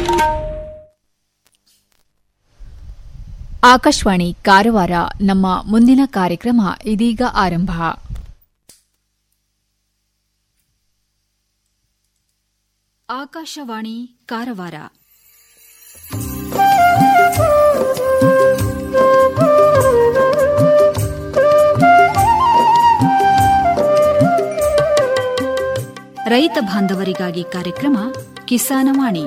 ಆಕಾಶವಾಣಿ ಕಾರವಾರ ನಮ್ಮ ಮುಂದಿನ ಕಾರ್ಯಕ್ರಮ ಇದೀಗ ಆರಂಭ ಆಕಾಶವಾಣಿ ಕಾರವಾರ ರೈತ ಬಾಂಧವರಿಗಾಗಿ ಕಾರ್ಯಕ್ರಮ ಕಿಸಾನವಾಣಿ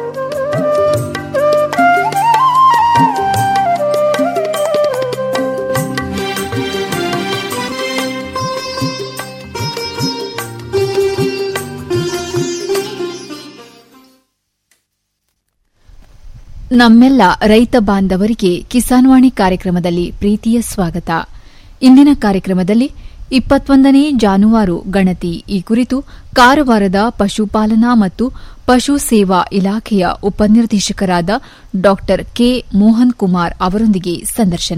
ನಮ್ಮೆಲ್ಲ ರೈತ ಬಾಂಧವರಿಗೆ ಕಿಸಾನ್ವಾಣಿ ಕಾರ್ಯಕ್ರಮದಲ್ಲಿ ಪ್ರೀತಿಯ ಸ್ವಾಗತ ಇಂದಿನ ಕಾರ್ಯಕ್ರಮದಲ್ಲಿ ಇಪ್ಪತ್ತೊಂದನೇ ಜಾನುವಾರು ಗಣತಿ ಈ ಕುರಿತು ಕಾರವಾರದ ಪಶುಪಾಲನಾ ಮತ್ತು ಪಶು ಸೇವಾ ಇಲಾಖೆಯ ಉಪನಿರ್ದೇಶಕರಾದ ಡಾ ಕೆ ಮೋಹನ್ ಕುಮಾರ್ ಅವರೊಂದಿಗೆ ಸಂದರ್ಶನ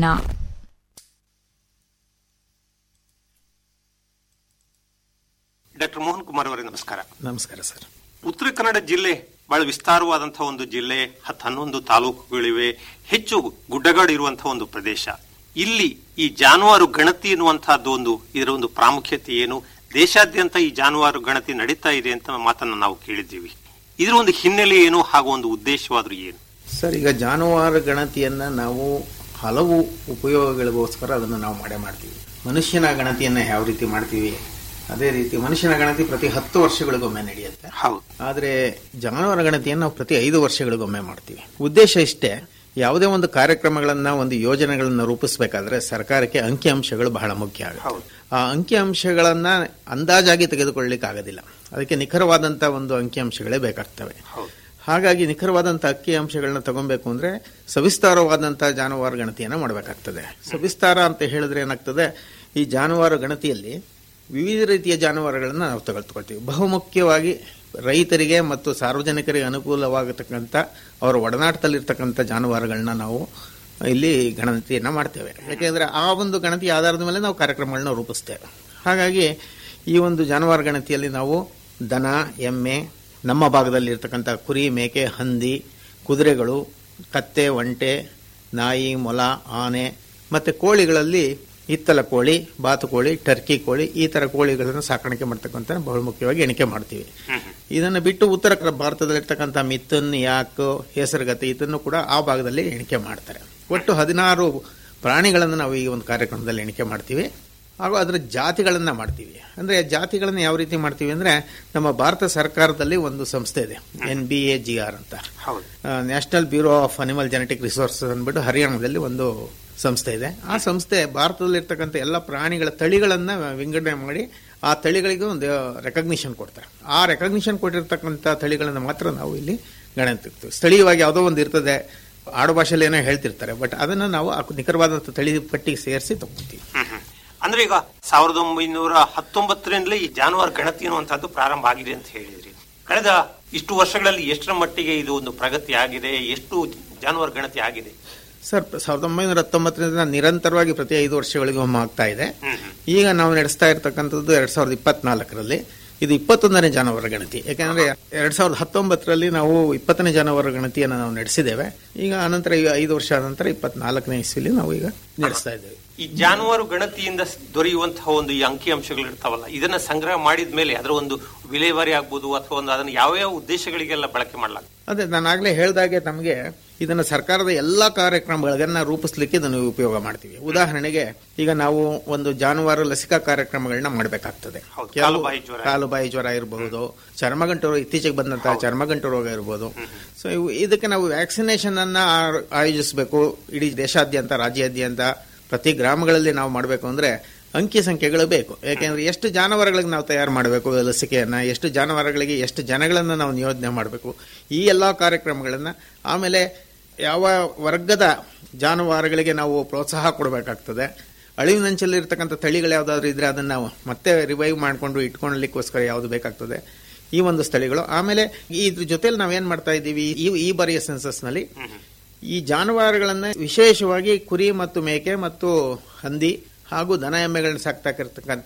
ಡಾಕ್ಟರ್ ಮೋಹನ್ ಕುಮಾರ್ ಅವರೇ ನಮಸ್ಕಾರ ನಮಸ್ಕಾರ ಸರ್ ಉತ್ತರ ಕನ್ನಡ ಜಿಲ್ಲೆ ಬಹಳ ವಿಸ್ತಾರವಾದಂತಹ ಒಂದು ಜಿಲ್ಲೆ ಹತ್ತು ಹನ್ನೊಂದು ತಾಲೂಕುಗಳಿವೆ ಹೆಚ್ಚು ಗುಡ್ಡಗಾಡು ಇರುವಂತಹ ಒಂದು ಪ್ರದೇಶ ಇಲ್ಲಿ ಈ ಜಾನುವಾರು ಗಣತಿ ಎನ್ನುವಂತಹದ್ದು ಒಂದು ಇದರ ಒಂದು ಪ್ರಾಮುಖ್ಯತೆ ಏನು ದೇಶಾದ್ಯಂತ ಈ ಜಾನುವಾರು ಗಣತಿ ನಡೀತಾ ಇದೆ ಅಂತ ಮಾತನ್ನ ನಾವು ಕೇಳಿದ್ದೀವಿ ಇದರ ಒಂದು ಹಿನ್ನೆಲೆ ಏನು ಹಾಗೂ ಒಂದು ಉದ್ದೇಶವಾದ್ರೂ ಏನು ಸರ್ ಈಗ ಜಾನುವಾರು ಗಣತಿಯನ್ನ ನಾವು ಹಲವು ಉಪಯೋಗಗಳಿಗೋಸ್ಕರ ಅದನ್ನು ನಾವು ಮಾಡೇ ಮಾಡ್ತೀವಿ ಮನುಷ್ಯನ ಗಣತಿಯನ್ನ ಯಾವ ರೀತಿ ಮಾಡ್ತೀವಿ ಅದೇ ರೀತಿ ಮನುಷ್ಯನ ಗಣತಿ ಪ್ರತಿ ಹತ್ತು ವರ್ಷಗಳಿಗೊಮ್ಮೆ ನಡೆಯುತ್ತೆ ಹೌದು ಆದರೆ ಜಾನುವಾರು ಗಣತಿಯನ್ನು ನಾವು ಪ್ರತಿ ಐದು ವರ್ಷಗಳಿಗೊಮ್ಮೆ ಮಾಡ್ತೀವಿ ಉದ್ದೇಶ ಇಷ್ಟೇ ಯಾವುದೇ ಒಂದು ಕಾರ್ಯಕ್ರಮಗಳನ್ನ ಒಂದು ಯೋಜನೆಗಳನ್ನ ರೂಪಿಸಬೇಕಾದ್ರೆ ಸರ್ಕಾರಕ್ಕೆ ಅಂಕಿಅಂಶಗಳು ಬಹಳ ಮುಖ್ಯ ಆಗುತ್ತೆ ಹೌದು. ಆ ಅಂಕಿಅಂಶಗಳನ್ನ ಅಂದಾಜಾಗಿ ತೆಗೆದುಕೊಳ್ಳಲಿಕ್ಕೆ ಆಗೋದಿಲ್ಲ ಅದಕ್ಕೆ ನಿಖರವಾದಂತ ಒಂದು ಅಂಕಿಅಂಶಗಳೇ ಬೇಕಾಗ್ತವೆ ಹೌದು ಹಾಗಾಗಿ ನಿಖರವಾದಂಥ ಅಕ್ಕಿ ಅಂಶಗಳನ್ನ ತಗೊಬೇಕು ಅಂದ್ರೆ ಸವಿಸ್ತಾರವಾದಂಥ ಜಾನುವಾರು ಗಣತಿಯನ್ನು ಮಾಡಬೇಕಾಗ್ತದೆ ಸವಿಸ್ತಾರ ಅಂತ ಹೇಳಿದ್ರೆ ಏನಾಗ್ತದೆ ಈ ಜಾನುವಾರು ಗಣತಿಯಲ್ಲಿ ವಿವಿಧ ರೀತಿಯ ಜಾನುವಾರುಗಳನ್ನ ನಾವು ತೆಗೆದುಕೊಳ್ತೀವಿ ಬಹುಮುಖ್ಯವಾಗಿ ರೈತರಿಗೆ ಮತ್ತು ಸಾರ್ವಜನಿಕರಿಗೆ ಅನುಕೂಲವಾಗತಕ್ಕಂಥ ಅವರ ಒಡನಾಟದಲ್ಲಿರ್ತಕ್ಕಂಥ ಜಾನುವಾರುಗಳನ್ನ ನಾವು ಇಲ್ಲಿ ಗಣತಿಯನ್ನು ಮಾಡ್ತೇವೆ ಯಾಕೆಂದ್ರೆ ಆ ಒಂದು ಗಣತಿ ಆಧಾರದ ಮೇಲೆ ನಾವು ಕಾರ್ಯಕ್ರಮಗಳನ್ನ ರೂಪಿಸ್ತೇವೆ ಹಾಗಾಗಿ ಈ ಒಂದು ಜಾನುವಾರು ಗಣತಿಯಲ್ಲಿ ನಾವು ದನ ಎಮ್ಮೆ ನಮ್ಮ ಭಾಗದಲ್ಲಿ ಇರ್ತಕ್ಕಂಥ ಕುರಿ ಮೇಕೆ ಹಂದಿ ಕುದುರೆಗಳು ಕತ್ತೆ ಒಂಟೆ ನಾಯಿ ಮೊಲ ಆನೆ ಮತ್ತೆ ಕೋಳಿಗಳಲ್ಲಿ ಹಿತ್ತಲ ಕೋಳಿ ಬಾತುಕೋಳಿ ಟರ್ಕಿ ಕೋಳಿ ಈ ತರ ಕೋಳಿಗಳನ್ನು ಸಾಕಾಣಿಕೆ ಮಾಡ್ತಕ್ಕಂಥ ಬಹಳ ಮುಖ್ಯವಾಗಿ ಎಣಿಕೆ ಮಾಡ್ತೀವಿ ಇದನ್ನು ಬಿಟ್ಟು ಉತ್ತರ ಕ- ಭಾರತದಲ್ಲಿರ್ತಕ್ಕಂಥ ಮಿಥುನ್ ಯಾಕ್ ಹೆಸರುಗತಿ ಇದನ್ನು ಕೂಡ ಆ ಭಾಗದಲ್ಲಿ ಎಣಿಕೆ ಮಾಡ್ತಾರೆ ಒಟ್ಟು ಹದಿನಾರು ಪ್ರಾಣಿಗಳನ್ನು ನಾವು ಈ ಒಂದು ಕಾರ್ಯಕ್ರಮದಲ್ಲಿ ಎಣಿಕೆ ಮಾಡ್ತೀವಿ ಹಾಗೂ ಅದರ ಜಾತಿಗಳನ್ನ ಮಾಡ್ತೀವಿ ಅಂದ್ರೆ ಜಾತಿಗಳನ್ನ ಯಾವ ರೀತಿ ಮಾಡ್ತೀವಿ ಅಂದ್ರೆ ನಮ್ಮ ಭಾರತ ಸರ್ಕಾರದಲ್ಲಿ ಒಂದು ಸಂಸ್ಥೆ ಇದೆ N B A G R ಅಂತ ಹೌದು national bureau of animal genetic resources ಅಂದ್ಬಿಟ್ಟು ಹರಿಯಾಣದಲ್ಲಿ ಒಂದು ಸಂಸ್ಥೆ ಇದೆ ಆ ಸಂಸ್ಥೆ ಭಾರತದಲ್ಲಿರ್ತಕ್ಕಂಥ ಎಲ್ಲ ಪ್ರಾಣಿಗಳ ತಳಿಗಳನ್ನ ವಿಂಗಡಣೆ ಮಾಡಿ ಆ ತಳಿಗಳಿಗೆ ಒಂದು ರೆಕಗ್ನಿಷನ್ ಕೊಡ್ತಾರೆ ಆ ರೆಕಗ್ನಿಷನ್ ಕೊಟ್ಟಿರ್ತಕ್ಕಂಥ ತಳಿಗಳನ್ನ ಮಾತ್ರ ನಾವು ಇಲ್ಲಿ ಗಣತಿರ್ತೀವಿ ಸ್ಥಳೀಯವಾಗಿ ಯಾವುದೋ ಒಂದು ಇರ್ತದೆ ಆಡು ಭಾಷೆಯಲ್ಲಿ ಏನೋ ಹೇಳ್ತಿರ್ತಾರೆ ಬಟ್ ಅದನ್ನ ನಾವು ಆ ನಿಖರವಾದಂಥ ತಳಿ ಪಟ್ಟಿಗೆ ಸೇರಿಸಿ ತಗೊಳ್ತೀವಿ ಹ್ಮ್ ಹ್ಮ್. ಅಂದ್ರೆ ಈಗ ಸಾವಿರದ ಒಂಬೈನೂರ ಹತ್ತೊಂಬತ್ತರಿಂದಲೇ ಈ ಜಾನುವಾರು ಗಣತಿ ಅನ್ನುವಂಥದ್ದು ಪ್ರಾರಂಭ ಆಗಿದೆ ಅಂತ ಹೇಳಿದ್ರಿ ಕಳೆದ ಇಷ್ಟು ವರ್ಷಗಳಲ್ಲಿ ಎಷ್ಟರ ಮಟ್ಟಿಗೆ ಇದು ಒಂದು ಪ್ರಗತಿ ಆಗಿದೆ ಎಷ್ಟು ಜಾನುವಾರು ಗಣತಿ ಆಗಿದೆ ಸರ್ ಸಾವಿರದ ಒಂಬೈನೂರ ಹತ್ತೊಂಬತ್ತರಿಂದ ನಿರಂತರವಾಗಿ ಪ್ರತಿ ಐದು ವರ್ಷಗಳಿಗೂ ಒಮ್ಮೆ ಆಗ್ತಾ ಇದೆ ಹ್ಮ್ ಹ್ಮ್. ಈಗ ನಾವು ನಡೆಸ್ತಾ ಇರತಕ್ಕಂಥದ್ದು ಎರಡ್ ಸಾವಿರದ ಇಪ್ಪತ್ನಾಲ್ಕರಲ್ಲಿ ಇದು ಇಪ್ಪತ್ತೊಂದನೇ ಜಾನುವಾರು ಗಣತಿ ಯಾಕಂದ್ರೆ ಎರಡ್ ಸಾವಿರದ ಹತ್ತೊಂಬತ್ತರಲ್ಲಿ ನಾವು ಇಪ್ಪತ್ತನೇ ಜಾನುವಾರು ಗಣತಿಯನ್ನು ನಾವು ನಡೆಸಿದ್ದೇವೆ ಈಗ ಅನಂತರ ಈಗ ಐದು ವರ್ಷ ನಂತರ ಇಪ್ಪತ್ನಾಲ್ಕನೇ ಇಸ್ವಿಲಿ ನಾವು ಈಗ ನಡೆಸ್ತಾ ಇದ್ದೇವೆ ಈ ಜಾನುವಾರು ಗಣತಿಯಿಂದ ಸ್- ದೊರೆಯುವಂತಹ ಒಂದು ಈ ಅಂಕಿ ಅಂಶಗಳು ಇರ್ತಾವಲ್ಲ ಇದನ್ನ ಸಂಗ್ರಹ ಮಾಡಿದ ಮೇಲೆ ಅದರ ಒಂದು ವಿಲೇವಾರಿ ಆಗ್ಬೋದು ಅಥವಾ ಒಂದು ಅದನ್ನು ಯಾವ ಯಾವ ಉದ್ದೇಶಗಳಿಗೆಲ್ಲ ಬಳಕೆ ಮಾಡಲಾಗ್ತದೆ ಅದೇ ನಾನು ಆಗ್ಲೇ ಹೇಳ್ದಾಗೆ ನಮಗೆ ಇದನ್ನ ಸರ್ಕಾರದ ಎಲ್ಲಾ ಕಾರ್ಯಕ್ರಮಗಳನ್ನ ರೂಪಿಸ್ಲಿಕ್ಕೆ ಇದನ್ನು ಉಪಯೋಗ ಮಾಡ್ತೀವಿ ಉದಾಹರಣೆಗೆ ಈಗ ನಾವು ಒಂದು ಜಾನುವಾರು ಲಸಿಕಾ ಕಾರ್ಯಕ್ರಮಗಳನ್ನ ಮಾಡಬೇಕಾಗ್ತದೆ ಹೌದು, ಕಾಲುಬಾಯಿ ಜ್ವರ. ಕಾಲುಬಾಯಿ ಜ್ವರ ಇರಬಹುದು ಚರ್ಮಗಂಟು ರೋಗ ಇತ್ತೀಚೆಗೆ ಬಂದಂತಹ ಚರ್ಮಗಂಟು ರೋಗ ಇರಬಹುದು ಸೊ ಇವು ಇದಕ್ಕೆ ನಾವು ವ್ಯಾಕ್ಸಿನೇಷನ್ ಅನ್ನ ಆ- ಆಯೋಜಿಸಬೇಕು ಇಡೀ ದೇಶಾದ್ಯಂತ ರಾಜ್ಯಾದ್ಯಂತ ಪ್ರತಿ ಗ್ರಾಮಗಳಲ್ಲಿ ನಾವು ಮಾಡಬೇಕು ಅಂದ್ರೆ ಅಂಕಿ ಸಂಖ್ಯೆಗಳು ಬೇಕು ಯಾಕೆಂದ್ರೆ ಎಷ್ಟು ಜಾನುವಾರುಗಳಿಗೆ ನಾವು ತಯಾರು ಮಾಡಬೇಕು ಲಸಿಕೆಯನ್ನ ಎಷ್ಟು ಜಾನುವಾರುಗಳಿಗೆ ಎಷ್ಟು ಜನಗಳನ್ನ ನಾವು ನಿಯೋಜನೆ ಮಾಡಬೇಕು ಈ ಎಲ್ಲಾ ಕಾರ್ಯಕ್ರಮಗಳನ್ನ ಆಮೇಲೆ ಯಾವ ವರ್ಗದ ಜಾನುವಾರುಗಳಿಗೆ ನಾವು ಪ್ರೋತ್ಸಾಹ ಕೊಡಬೇಕಾಗ್ತದೆ ಅಳಿವಿನಂಚಲ್ಲಿ ಇರ್ತಕ್ಕಂಥ ತಳಿಗಳು ಯಾವ್ದಾದ್ರು ಇದ್ರೆ ಅದನ್ನ ನಾವು ಮತ್ತೆ ರಿವೈವ್ ಮಾಡಿಕೊಂಡು ಇಟ್ಕೊಳ್ಳಲಿಕ್ಕೋಸ್ಕರ ಯಾವ್ದು ಬೇಕಾಗ್ತದೆ ಈ ಒಂದು ಸ್ಥಳಿಗಳು ಆಮೇಲೆ ಇದ್ರ ಜೊತೆಲಿ ನಾವೇನ್ ಮಾಡ್ತಾ ಇದ್ದೀವಿ ಈ ಈ ಬಾರಿಯ ಸೆನ್ಸಸ್ ನಲ್ಲಿ ಈ ಜಾನುವಾರುಗಳನ್ನ ವಿಶೇಷವಾಗಿ ಕುರಿ ಮತ್ತು ಮೇಕೆ ಮತ್ತು ಹಂದಿ ಹಾಗೂ ದನ ಎಮ್ಮೆಗಳನ್ನ ಸಾಕ್ತಾಕಿರ್ತಕ್ಕಂಥ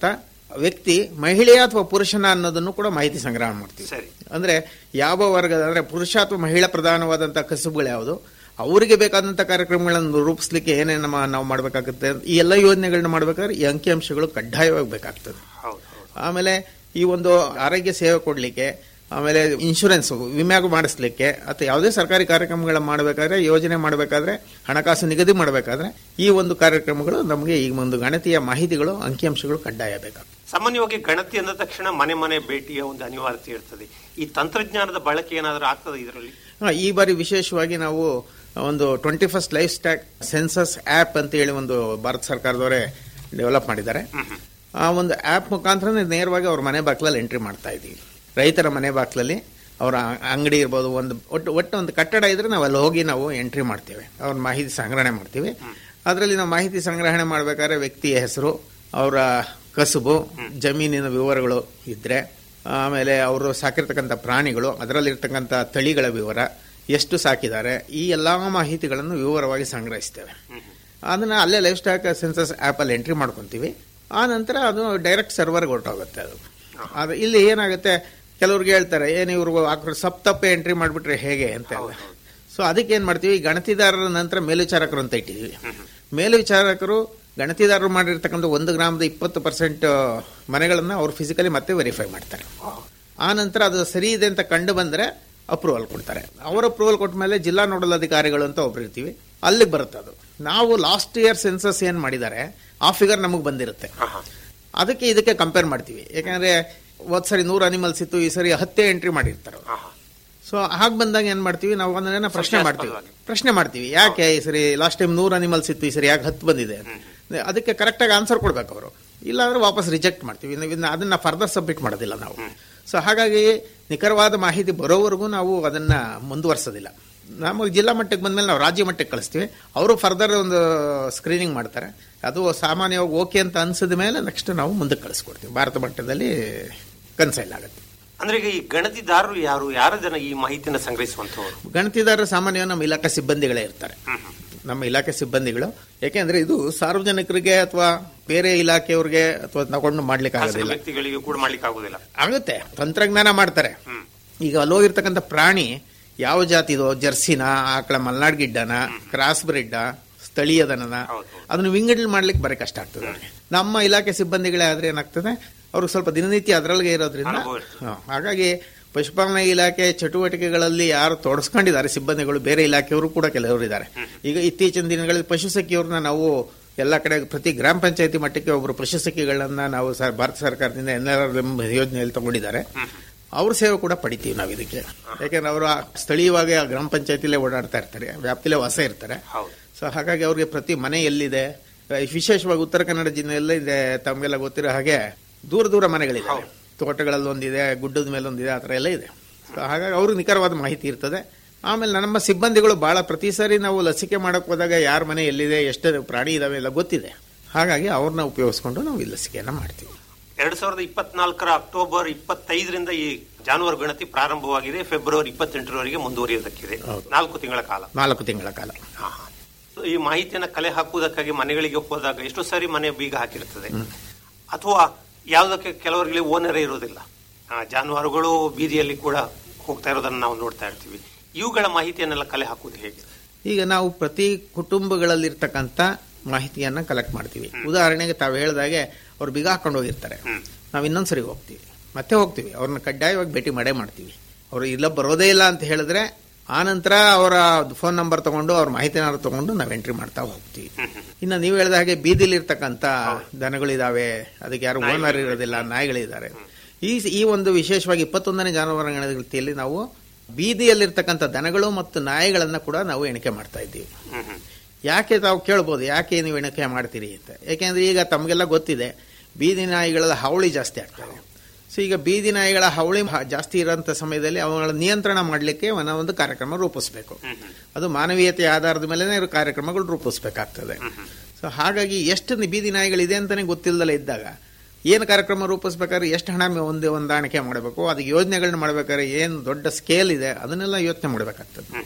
ವ್ಯಕ್ತಿ ಮಹಿಳೆಯ ಅಥವಾ ಪುರುಷನ ಅನ್ನೋದನ್ನು ಕೂಡ ಮಾಹಿತಿ ಸಂಗ್ರಹ ಮಾಡ್ತೀವಿ ಸರಿ ಅಂದ್ರೆ ಯಾವ ವರ್ಗದ ಅಂದ್ರೆ ಪುರುಷ ಅಥವಾ ಮಹಿಳಾ ಪ್ರಧಾನವಾದಂತಹ ಕಸುಬುಗಳು ಯಾವುದು ಅವರಿಗೆ ಬೇಕಾದಂತಹ ಕಾರ್ಯಕ್ರಮಗಳನ್ನು ರೂಪಿಸ್ಲಿಕ್ಕೆ ಏನೇನು ನಮ್ಮ ನಾವು ಮಾಡಬೇಕಾಗುತ್ತೆ ಈ ಎಲ್ಲ ಯೋಜನೆಗಳನ್ನ ಮಾಡ್ಬೇಕಾದ್ರೆ ಈ ಅಂಕಿಅಂಶಗಳು ಕಡ್ಡಾಯವಾಗಿ ಬೇಕಾಗ್ತದೆ ಹೌದು ಹೌದು ಆಮೇಲೆ ಈ ಒಂದು ಆರೋಗ್ಯ ಸೇವೆ ಕೊಡಲಿಕ್ಕೆ ಆಮೇಲೆ ಇನ್ಶೂರೆನ್ಸ್ ವಿಮೆ ಮಾಡಿಸ್ಲಿಕ್ಕೆ ಅಥವಾ ಯಾವುದೇ ಸರ್ಕಾರಿ ಕಾರ್ಯಕ್ರಮಗಳ ಮಾಡಬೇಕಾದ್ರೆ ಯೋಜನೆ ಮಾಡಬೇಕಾದ್ರೆ ಹಣಕಾಸು ನಿಗದಿ ಮಾಡಬೇಕಾದ್ರೆ ಈ ಒಂದು ಕಾರ್ಯಕ್ರಮಗಳು ನಮಗೆ ಈ ಒಂದು ಗಣತಿಯ ಮಾಹಿತಿಗಳು ಅಂಕಿಅಂಶಗಳು ಕಡ್ಡಾಯ ಬೇಕಾಗ್ತದೆ ಸಾಮಾನ್ಯವಾಗಿ ಗಣತಿ ಅಂದ ತಕ್ಷಣ ಮನೆ ಮನೆ ಭೇಟಿಯ ಒಂದು ಅನಿವಾರ್ಯತೆ ಇರ್ತದೆ ಈ ತಂತ್ರಜ್ಞಾನದ ಬಳಕೆ ಏನಾದರೂ ಆಗ್ತದೆ ಇದರಲ್ಲಿ ಹಾ, ಈ ಬಾರಿ ವಿಶೇಷವಾಗಿ ನಾವು ಒಂದು twenty first livestock census app ಅಂತ ಹೇಳಿ ಒಂದು ಭಾರತ ಸರ್ಕಾರದವರೇ ಡೆವಲಪ್ ಮಾಡಿದ್ದಾರೆ ಆ ಒಂದು ಆಪ್ ಮುಖಾಂತರ ನೇರವಾಗಿ ಅವ್ರ ಮನೆ ಬಾಗಿಲಲ್ಲಿ ಎಂಟ್ರಿ ಮಾಡ್ತಾ ಇದ್ದೀವಿ ರೈತರ ಮನೆ ಬಾಗಿಲಲ್ಲಿ ಅವರ ಅಂಗಡಿ ಇರ್ಬೋದು ಒಂದು ಒಟ್ಟು ಒಟ್ಟು ಒಂದು ಕಟ್ಟಡ ಇದ್ರೆ ನಾವು ಅಲ್ಲಿ ಹೋಗಿ ನಾವು ಎಂಟ್ರಿ ಮಾಡ್ತೇವೆ ಅವ್ರ ಮಾಹಿತಿ ಸಂಗ್ರಹಣೆ ಮಾಡ್ತೀವಿ ಅದರಲ್ಲಿ ನಾವು ಮಾಹಿತಿ ಸಂಗ್ರಹಣೆ ಮಾಡಬೇಕಾದ್ರೆ ವ್ಯಕ್ತಿಯ ಹೆಸರು ಅವರ ಕಸುಬು ಜಮೀನಿನ ವಿವರಗಳು ಇದ್ರೆ ಆಮೇಲೆ ಅವರು ಸಾಕಿರ್ತಕ್ಕಂಥ ಪ್ರಾಣಿಗಳು ಅದರಲ್ಲಿರ್ತಕ್ಕಂಥ ತಳಿಗಳ ವಿವರ ಎಷ್ಟು ಸಾಕಿದ್ದಾರೆ ಈ ಎಲ್ಲಾ ಮಾಹಿತಿಗಳನ್ನು ವಿವರವಾಗಿ ಸಂಗ್ರಹಿಸ್ತೇವೆ ಅದನ್ನ ಅಲ್ಲೇ ಲೈಫ್ ಸ್ಟಾಕ್ ಸೆನ್ಸಸ್ ಆ್ಯಪಲ್ಲಿ ಎಂಟ್ರಿ ಮಾಡ್ಕೊಂತೀವಿ ಆ ನಂತರ ಅದು ಡೈರೆಕ್ಟ್ ಸರ್ವರ್ಗೆ ಹೊರಟೋಗುತ್ತೆ ಅದು ಅದು ಇಲ್ಲಿ ಏನಾಗುತ್ತೆ ಕೆಲವ್ರಿಗೆ ಹೇಳ್ತಾರೆ ಏನು ಇವ್ರು ಹಾಕ್ರೆ ಸಪ್ ತಪ್ಪೆ ಎಂಟ್ರಿ ಮಾಡಿಬಿಟ್ರೆ ಹೇಗೆ ಅಂತ ಸೊ ಅದಕ್ಕೆ ಏನ್ ಮಾಡ್ತೀವಿ ಗಣತಿದಾರರ ನಂತರ ಮೇಲ್ವಿಚಾರಕರು ಅಂತ ಇಟ್ಟಿದ್ದೀವಿ ಮೇಲ್ವಿಚಾರಕರು ಗಣತಿದಾರರು ಮಾಡಿರ್ತಕ್ಕಂಥ ಒಂದು ಗ್ರಾಮದ ಇಪ್ಪತ್ತು ಪರ್ಸೆಂಟ್ ಮನೆಗಳನ್ನ ಅವ್ರು ಫಿಸಿಕಲಿ ಮತ್ತೆ ವೆರಿಫೈ ಮಾಡ್ತಾರೆ ಆ ನಂತರ ಅದು ಸರಿ ಇದೆ ಅಂತ ಕಂಡು ಬಂದ್ರೆ ಅಪ್ರೂವಲ್ ಕೊಡ್ತಾರೆ ಅವ್ರ ಅಪ್ರೂವಲ್ ಕೊಟ್ಟ ಮೇಲೆ ಜಿಲ್ಲಾ ನೋಡಲ್ ಅಧಿಕಾರಿಗಳು ಅಂತ ಒಬ್ರು ಇರ್ತೀವಿ ಅಲ್ಲಿಗೆ ಬರುತ್ತೆ ಅದು ನಾವು ಲಾಸ್ಟ್ ಇಯರ್ ಸೆನ್ಸಸ್ ಏನ್ ಮಾಡಿದ್ದಾರೆ ಆ ಫಿಗರ್ ನಮಗೆ ಬಂದಿರುತ್ತೆ ಅದಕ್ಕೆ ಇದಕ್ಕೆ ಕಂಪೇರ್ ಮಾಡ್ತೀವಿ ಯಾಕಂದ್ರೆ ಒಂದ್ ಸರಿ ನೂರು ಅನಿಮಲ್ಸ್ ಇತ್ತು ಈ ಸರಿ ಹತ್ತೇ ಎಂಟ್ರಿ ಮಾಡಿರ್ತಾರೆ ಅವ್ರು. ಸೊ ಹಾಗೆ ಬಂದಾಗ ಏನ್ ಮಾಡ್ತೀವಿ ನಾವು ಒಂದನ್ನ ಪ್ರಶ್ನೆ ಮಾಡ್ತೀವಿ ಪ್ರಶ್ನೆ ಮಾಡ್ತೀವಿ ಯಾಕೆ ಈ ಸರಿ ಲಾಸ್ಟ್ ಟೈಮ್ ನೂರು ಅನಿಮಲ್ಸ್ ಇತ್ತು ಈ ಸರಿ ಯಾಕೆ ಹತ್ತು ಬಂದಿದೆ ಅದಕ್ಕೆ ಕರೆಕ್ಟ್ ಆಗಿ ಆನ್ಸರ್ ಕೊಡ್ಬೇಕು ಅವರು ಇಲ್ಲಾಂದ್ರೆ ವಾಪಸ್ ರಿಜೆಕ್ಟ್ ಮಾಡ್ತೀವಿ ನಾವು ಇದನ್ನ- ಅದನ್ನ ಫರ್ದರ್ ಸಬ್ಮಿಟ್ ಮಾಡೋದಿಲ್ಲ ನಾವು ಸೊ ಹಾಗಾಗಿ ನಿಖರವಾದ ಮಾಹಿತಿ ಬರೋವರೆಗೂ ನಾವು ಅದನ್ನ ಮುಂದುವರ್ಸೋದಿಲ್ಲ ನಮಗೆ ಜಿಲ್ಲಾ ಮಟ್ಟಕ್ಕೆ ಬಂದ್ಮೇಲೆ ನಾವು ರಾಜ್ಯ ಮಟ್ಟಕ್ಕೆ ಕಳಿಸ್ತೀವಿ ಅವರು ಫರ್ದರ್ ಒಂದು ಸ್ಕ್ರೀನಿಂಗ್ ಮಾಡ್ತಾರೆ ಅದು ಸಾಮಾನ್ಯವಾಗಿ ಓಕೆ ಅಂತ ಅನ್ಸಿದ ಮೇಲೆ ನೆಕ್ಸ್ಟ್ ನಾವು ಮುಂದಕ್ಕೆ ಕಳಿಸ್ಕೊಡ್ತೀವಿ ಭಾರತ ಮಟ್ಟದಲ್ಲಿ ಕನ್ಸೈಲ್ ಆಗುತ್ತೆ ಅಂದ್ರೆ ಈಗ ಈ ಗಣತಿದಾರರು ಯಾರು ಯಾರ ಜನ ಈ ಮಾಹಿತಿನ ಸಂಗ್ರಹಿಸುವಂತವರು ಗಣತಿದಾರರು ಸಾಮಾನ್ಯವಾಗಿ ನಮ್ಮ ಇಲಾಖೆ ಸಿಬ್ಬಂದಿಗಳೇ ಇರ್ತಾರೆ ನಮ್ಮ ಇಲಾಖೆ ಸಿಬ್ಬಂದಿಗಳು ಯಾಕೆಂದ್ರೆ ಇದು ಸಾರ್ವಜನಿಕರಿಗೆ ಅಥವಾ ಬೇರೆ ಇಲಾಖೆಯವ್ರಿಗೆ ಅಥವಾ ತಗೊಂಡು ಮಾಡ್ಲಿಕ್ಕೆ ಆಗೋದಿಲ್ಲ ವ್ಯಕ್ತಿಗಳಿಗೆ ಕೂಡ ಮಾಡ್ಲಿಕ್ಕೆ ಆಗುದಿಲ್ಲ ಆಗುತ್ತೆ ತಂತ್ರಜ್ಞಾನ ಮಾಡ್ತಾರೆ ಈಗ ಅಲ್ಲೋಗಿರ್ತಕ್ಕಂಥ ಪ್ರಾಣಿ ಯಾವ ಜಾತಿದೋ ಜರ್ಸಿನ ಆಕಳ ಮಲ್ನಾಡ್ ಗಿಡ್ಡನ ಕ್ರಾಸ್ ಬ್ರಿಡ್ಡ ಸ್ಥಳೀಯ ದನನ ಹೌದು. ಅದನ್ನು ವಿಂಗಡಣೆ ಮಾಡ್ಲಿಕ್ಕೆ ಬರೀ ಕಷ್ಟ ಆಗ್ತದೆ ಅವ್ರಿಗೆ ನಮ್ಮ ಇಲಾಖೆ ಸಿಬ್ಬಂದಿಗಳೇ ಆದ್ರೆ ಏನಾಗ್ತದೆ ಅವ್ರಿಗೆ ಸ್ವಲ್ಪ ದಿನನಿತ್ಯ ಅದರೊಳಗೆ ಇರೋದ್ರಿಂದ ಅನುಭವ ಇರ್ತದೆ. ಹ, ಹಾಗಾಗಿ ಪಶುಪಾಲನಾ ಇಲಾಖೆ ಚಟುವಟಿಕೆಗಳಲ್ಲಿ ಯಾರು ತೊಡಸ್ಕೊಂಡಿದ್ದಾರೆ ಸಿಬ್ಬಂದಿಗಳು ಬೇರೆ ಇಲಾಖೆಯವರು ಕೂಡ ಕೆಲವರು ಇದ್ದಾರೆ ಈಗ ಇತ್ತೀಚಿನ ದಿನಗಳಲ್ಲಿ ಪಶು ಸಖಿಯವ್ರನ್ನ ನಾವು ಎಲ್ಲ ಕಡೆ ಪ್ರತಿ ಗ್ರಾಮ ಪಂಚಾಯತಿ ಮಟ್ಟಕ್ಕೆ ಒಬ್ಬರು ಪಶು ಸಖಿಗಳನ್ನ ನಾವು ಸ- ಭಾರತ ಸರ್ಕಾರದಿಂದ ಎನ್ ಆರ್ ಯೋಜನೆಯಲ್ಲಿ ತಗೊಂಡಿದ್ದಾರೆ ಅವ್ರ ಸೇವೆ ಕೂಡ ಪಡಿತೀವಿ ನಾವು ಇದಕ್ಕೆ ಯಾಕೆಂದ್ರೆ ಅವರು ಆ ಸ್ಥಳೀಯವಾಗಿ ಆ ಗ್ರಾಮ ಪಂಚಾಯತಿಲೇ ಓಡಾಡ್ತಾ ಇರ್ತಾರೆ ವ್ಯಾಪ್ತಿಲೇ ವಾಸ ಇರ್ತಾರೆ ಹೌದು ಸೊ ಹಾಗಾಗಿ ಅವ್ರಿಗೆ ಪ್ರತಿ ಮನೆ ಎಲ್ಲಿದೆ ವಿಶೇಷವಾಗಿ ಉತ್ತರ ಕನ್ನಡ ಜಿಲ್ಲೆಯಲ್ಲೇ ಇದೆ ತಮಗೆಲ್ಲ ಗೊತ್ತಿರೋ ಹಾಗೆ ದೂರ ದೂರ ಮನೆಗಳಿದೆ ತೋಟಗಳಲ್ಲಿ ಒಂದಿದೆ ಗುಡ್ಡದ ಮೇಲೆ ಒಂದಿದೆ ಆ ಥರ ಎಲ್ಲ ಇದೆ ಸೊ ಹಾಗಾಗಿ ಅವ್ರಿಗೆ ನಿಖರವಾದ ಮಾಹಿತಿ ಇರ್ತದೆ ಆಮೇಲೆ ನಮ್ಮ ಸಿಬ್ಬಂದಿಗಳು ಬಹಳ ಪ್ರತಿ ಸಾರಿ ನಾವು ಲಸಿಕೆ ಮಾಡಕ್ ಹೋದಾಗ ಯಾರ ಮನೆ ಎಲ್ಲಿದೆ ಎಷ್ಟು ಪ್ರಾಣಿ ಇದಾವೆ ಎಲ್ಲ ಗೊತ್ತಿದೆ ಹಾಗಾಗಿ ಅವ್ರನ್ನ ಉಪಯೋಗಿಸ್ಕೊಂಡು ನಾವು ಈ ಲಸಿಕೆಯನ್ನ ಮಾಡ್ತೀವಿ ಎರಡ್ ಸಾವಿರದ ಇಪ್ಪತ್ನಾಲ್ಕರ ಅಕ್ಟೋಬರ್ ಇಪ್ಪತ್ತೈದರಿಂದ ಈ ಜಾನುವಾರು ಗಣತಿ ಪ್ರಾರಂಭವಾಗಿದೆ ಫೆಬ್ರವರಿ ಇಪ್ಪತ್ತೆಂಟರವರೆಗೆ ಮುಂದುವರಿಯುವುದಕ್ಕಿದೆ ಹೌದು. ನಾಲ್ಕು ತಿಂಗಳ ಕಾಲ ನಾಲ್ಕು ತಿಂಗಳ ಕಾಲ ಹಾ, ಹಾ. ಈ ಮಾಹಿತಿಯನ್ನ ಕಲೆ ಹಾಕುವುದಕ್ಕಾಗಿ ಮನೆಗಳಿಗೆ ಹೋದಾಗ ಎಷ್ಟು ಸಾರಿ ಮನೆ ಬೀಗ ಹಾಕಿರ್ತದೆ ಅಥವಾ ಯಾವುದಕ್ಕೆ ಕೆಲವರಿಗೆ ಓನರೇ ಇರೋದಿಲ್ಲ ಆ, ಜಾನುವಾರುಗಳು ಬೀದಿಯಲ್ಲಿ ಕೂಡ ಹೋಗ್ತಾ ಇರೋದನ್ನ ನಾವು ನೋಡ್ತಾ ಇರ್ತೀವಿ ಇವುಗಳ ಮಾಹಿತಿಯನ್ನೆಲ್ಲ ಕಲೆ ಹಾಕುವುದು ಹೇಗೆ ಈಗ ನಾವು ಪ್ರತಿ ಕುಟುಂಬಗಳಲ್ಲಿರ್ತಕ್ಕಂಥ ಮಾಹಿತಿಯನ್ನ ಕಲೆಕ್ಟ್ ಮಾಡ್ತೀವಿ ಉದಾಹರಣೆಗೆ ತಾವು ಹೇಳ್ದಾಗೆ ಅವ್ರು ಬಿಗ ಹಾಕೊಂಡು ಹೋಗಿರ್ತಾರೆ ನಾವು ಇನ್ನೊಂದ್ಸರಿ ಹೋಗ್ತೀವಿ ಮತ್ತೆ ಹೋಗ್ತೀವಿ ಅವ್ರನ್ನ ಕಡ್ಡಾಯವಾಗಿ ಭೇಟಿ ಮಾಡೇ ಮಾಡ್ತೀವಿ ಅವರು ಇಲ್ಲ ಬರೋದೇ ಇಲ್ಲ ಅಂತ ಹೇಳಿದ್ರೆ ಆ ನಂತರ ಅವರ ಫೋನ್ ನಂಬರ್ ತಗೊಂಡು ಅವ್ರ ಮಾಹಿತಿನಾದ್ರು ತಗೊಂಡು ನಾವು ಎಂಟ್ರಿ ಮಾಡ್ತಾ ಹೋಗ್ತೀವಿ ಇನ್ನು ನೀವು ಹೇಳಿದ ಹಾಗೆ ಬೀದಿಲಿ ಇರ್ತಕ್ಕಂಥ ದನಗಳಿದಾವೆ ಅದಕ್ಕೆ ಯಾರು ಓನರ್ ಇರೋದಿಲ್ಲ ನಾಯಿಗಳಿದ್ದಾರೆ ಈ ಈ ಒಂದು ವಿಶೇಷವಾಗಿ ಇಪ್ಪತ್ತೊಂದನೇ ಜಾನುವಾರು ಗಣತಿಯಲ್ಲಿ ನಾವು ಬೀದಿಯಲ್ಲಿರ್ತಕ್ಕಂಥ ದನಗಳು ಮತ್ತು ನಾಯಿಗಳನ್ನ ಕೂಡ ನಾವು ಎಣಿಕೆ ಮಾಡ್ತಾ ಇದ್ದೀವಿ ಹ್ಮ್ ಹ್ಮ್ ಯಾಕೆ ತಾವು ಕೇಳ್ಬೋದು ಯಾಕೆ ನೀವು ಎಣಿಕೆ ಮಾಡ್ತೀರಿ ಅಂತ ಯಾಕೆಂದ್ರೆ ಈಗ ತಮಗೆಲ್ಲ ಗೊತ್ತಿದೆ ಬೀದಿ ನಾಯಿಗಳ ಹಾವಳಿ ಜಾಸ್ತಿ ಆಗ್ತದೆ ಸೊ ಈಗ ಬೀದಿ ನಾಯಿಗಳ ಹಾವಳಿ ಹ- ಜಾಸ್ತಿ ಇರೋಂಥ ಸಮಯದಲ್ಲಿ ಅವುಗಳ ನಿಯಂತ್ರಣ ಮಾಡಲಿಕ್ಕೆ ಒಂದು ಕಾರ್ಯಕ್ರಮ ರೂಪಿಸಬೇಕು ಅದು ಮಾನವೀಯತೆಯ ಆಧಾರದ ಮೇಲೆ ಕಾರ್ಯಕ್ರಮಗಳು ರೂಪಿಸಬೇಕಾಗ್ತದೆ ಸೊ ಹಾಗಾಗಿ ಎಷ್ಟು ನಿ- ಬೀದಿ ನಾಯಿಗಳಿದೆ ಅಂತಾನೆ ಗೊತ್ತಿಲ್ಲದಲ್ಲೇ ಇದ್ದಾಗ ಏನು ಕಾರ್ಯಕ್ರಮ ರೂಪಿಸ್ಬೇಕಾದ್ರೆ ಎಷ್ಟು ಹಣ ಮೆ- ಒಂದು ಹೊಂದಾಣಿಕೆ ಮಾಡಬೇಕು ಅದಕ್ಕೆ ಯೋಜನೆಗಳನ್ನ ಮಾಡ್ಬೇಕಾದ್ರೆ ಏನು ದೊಡ್ಡ ಸ್ಕೇಲ್ ಇದೆ ಅದನ್ನೆಲ್ಲ ಯೋಚನೆ ಮಾಡಬೇಕಾಗ್ತದೆ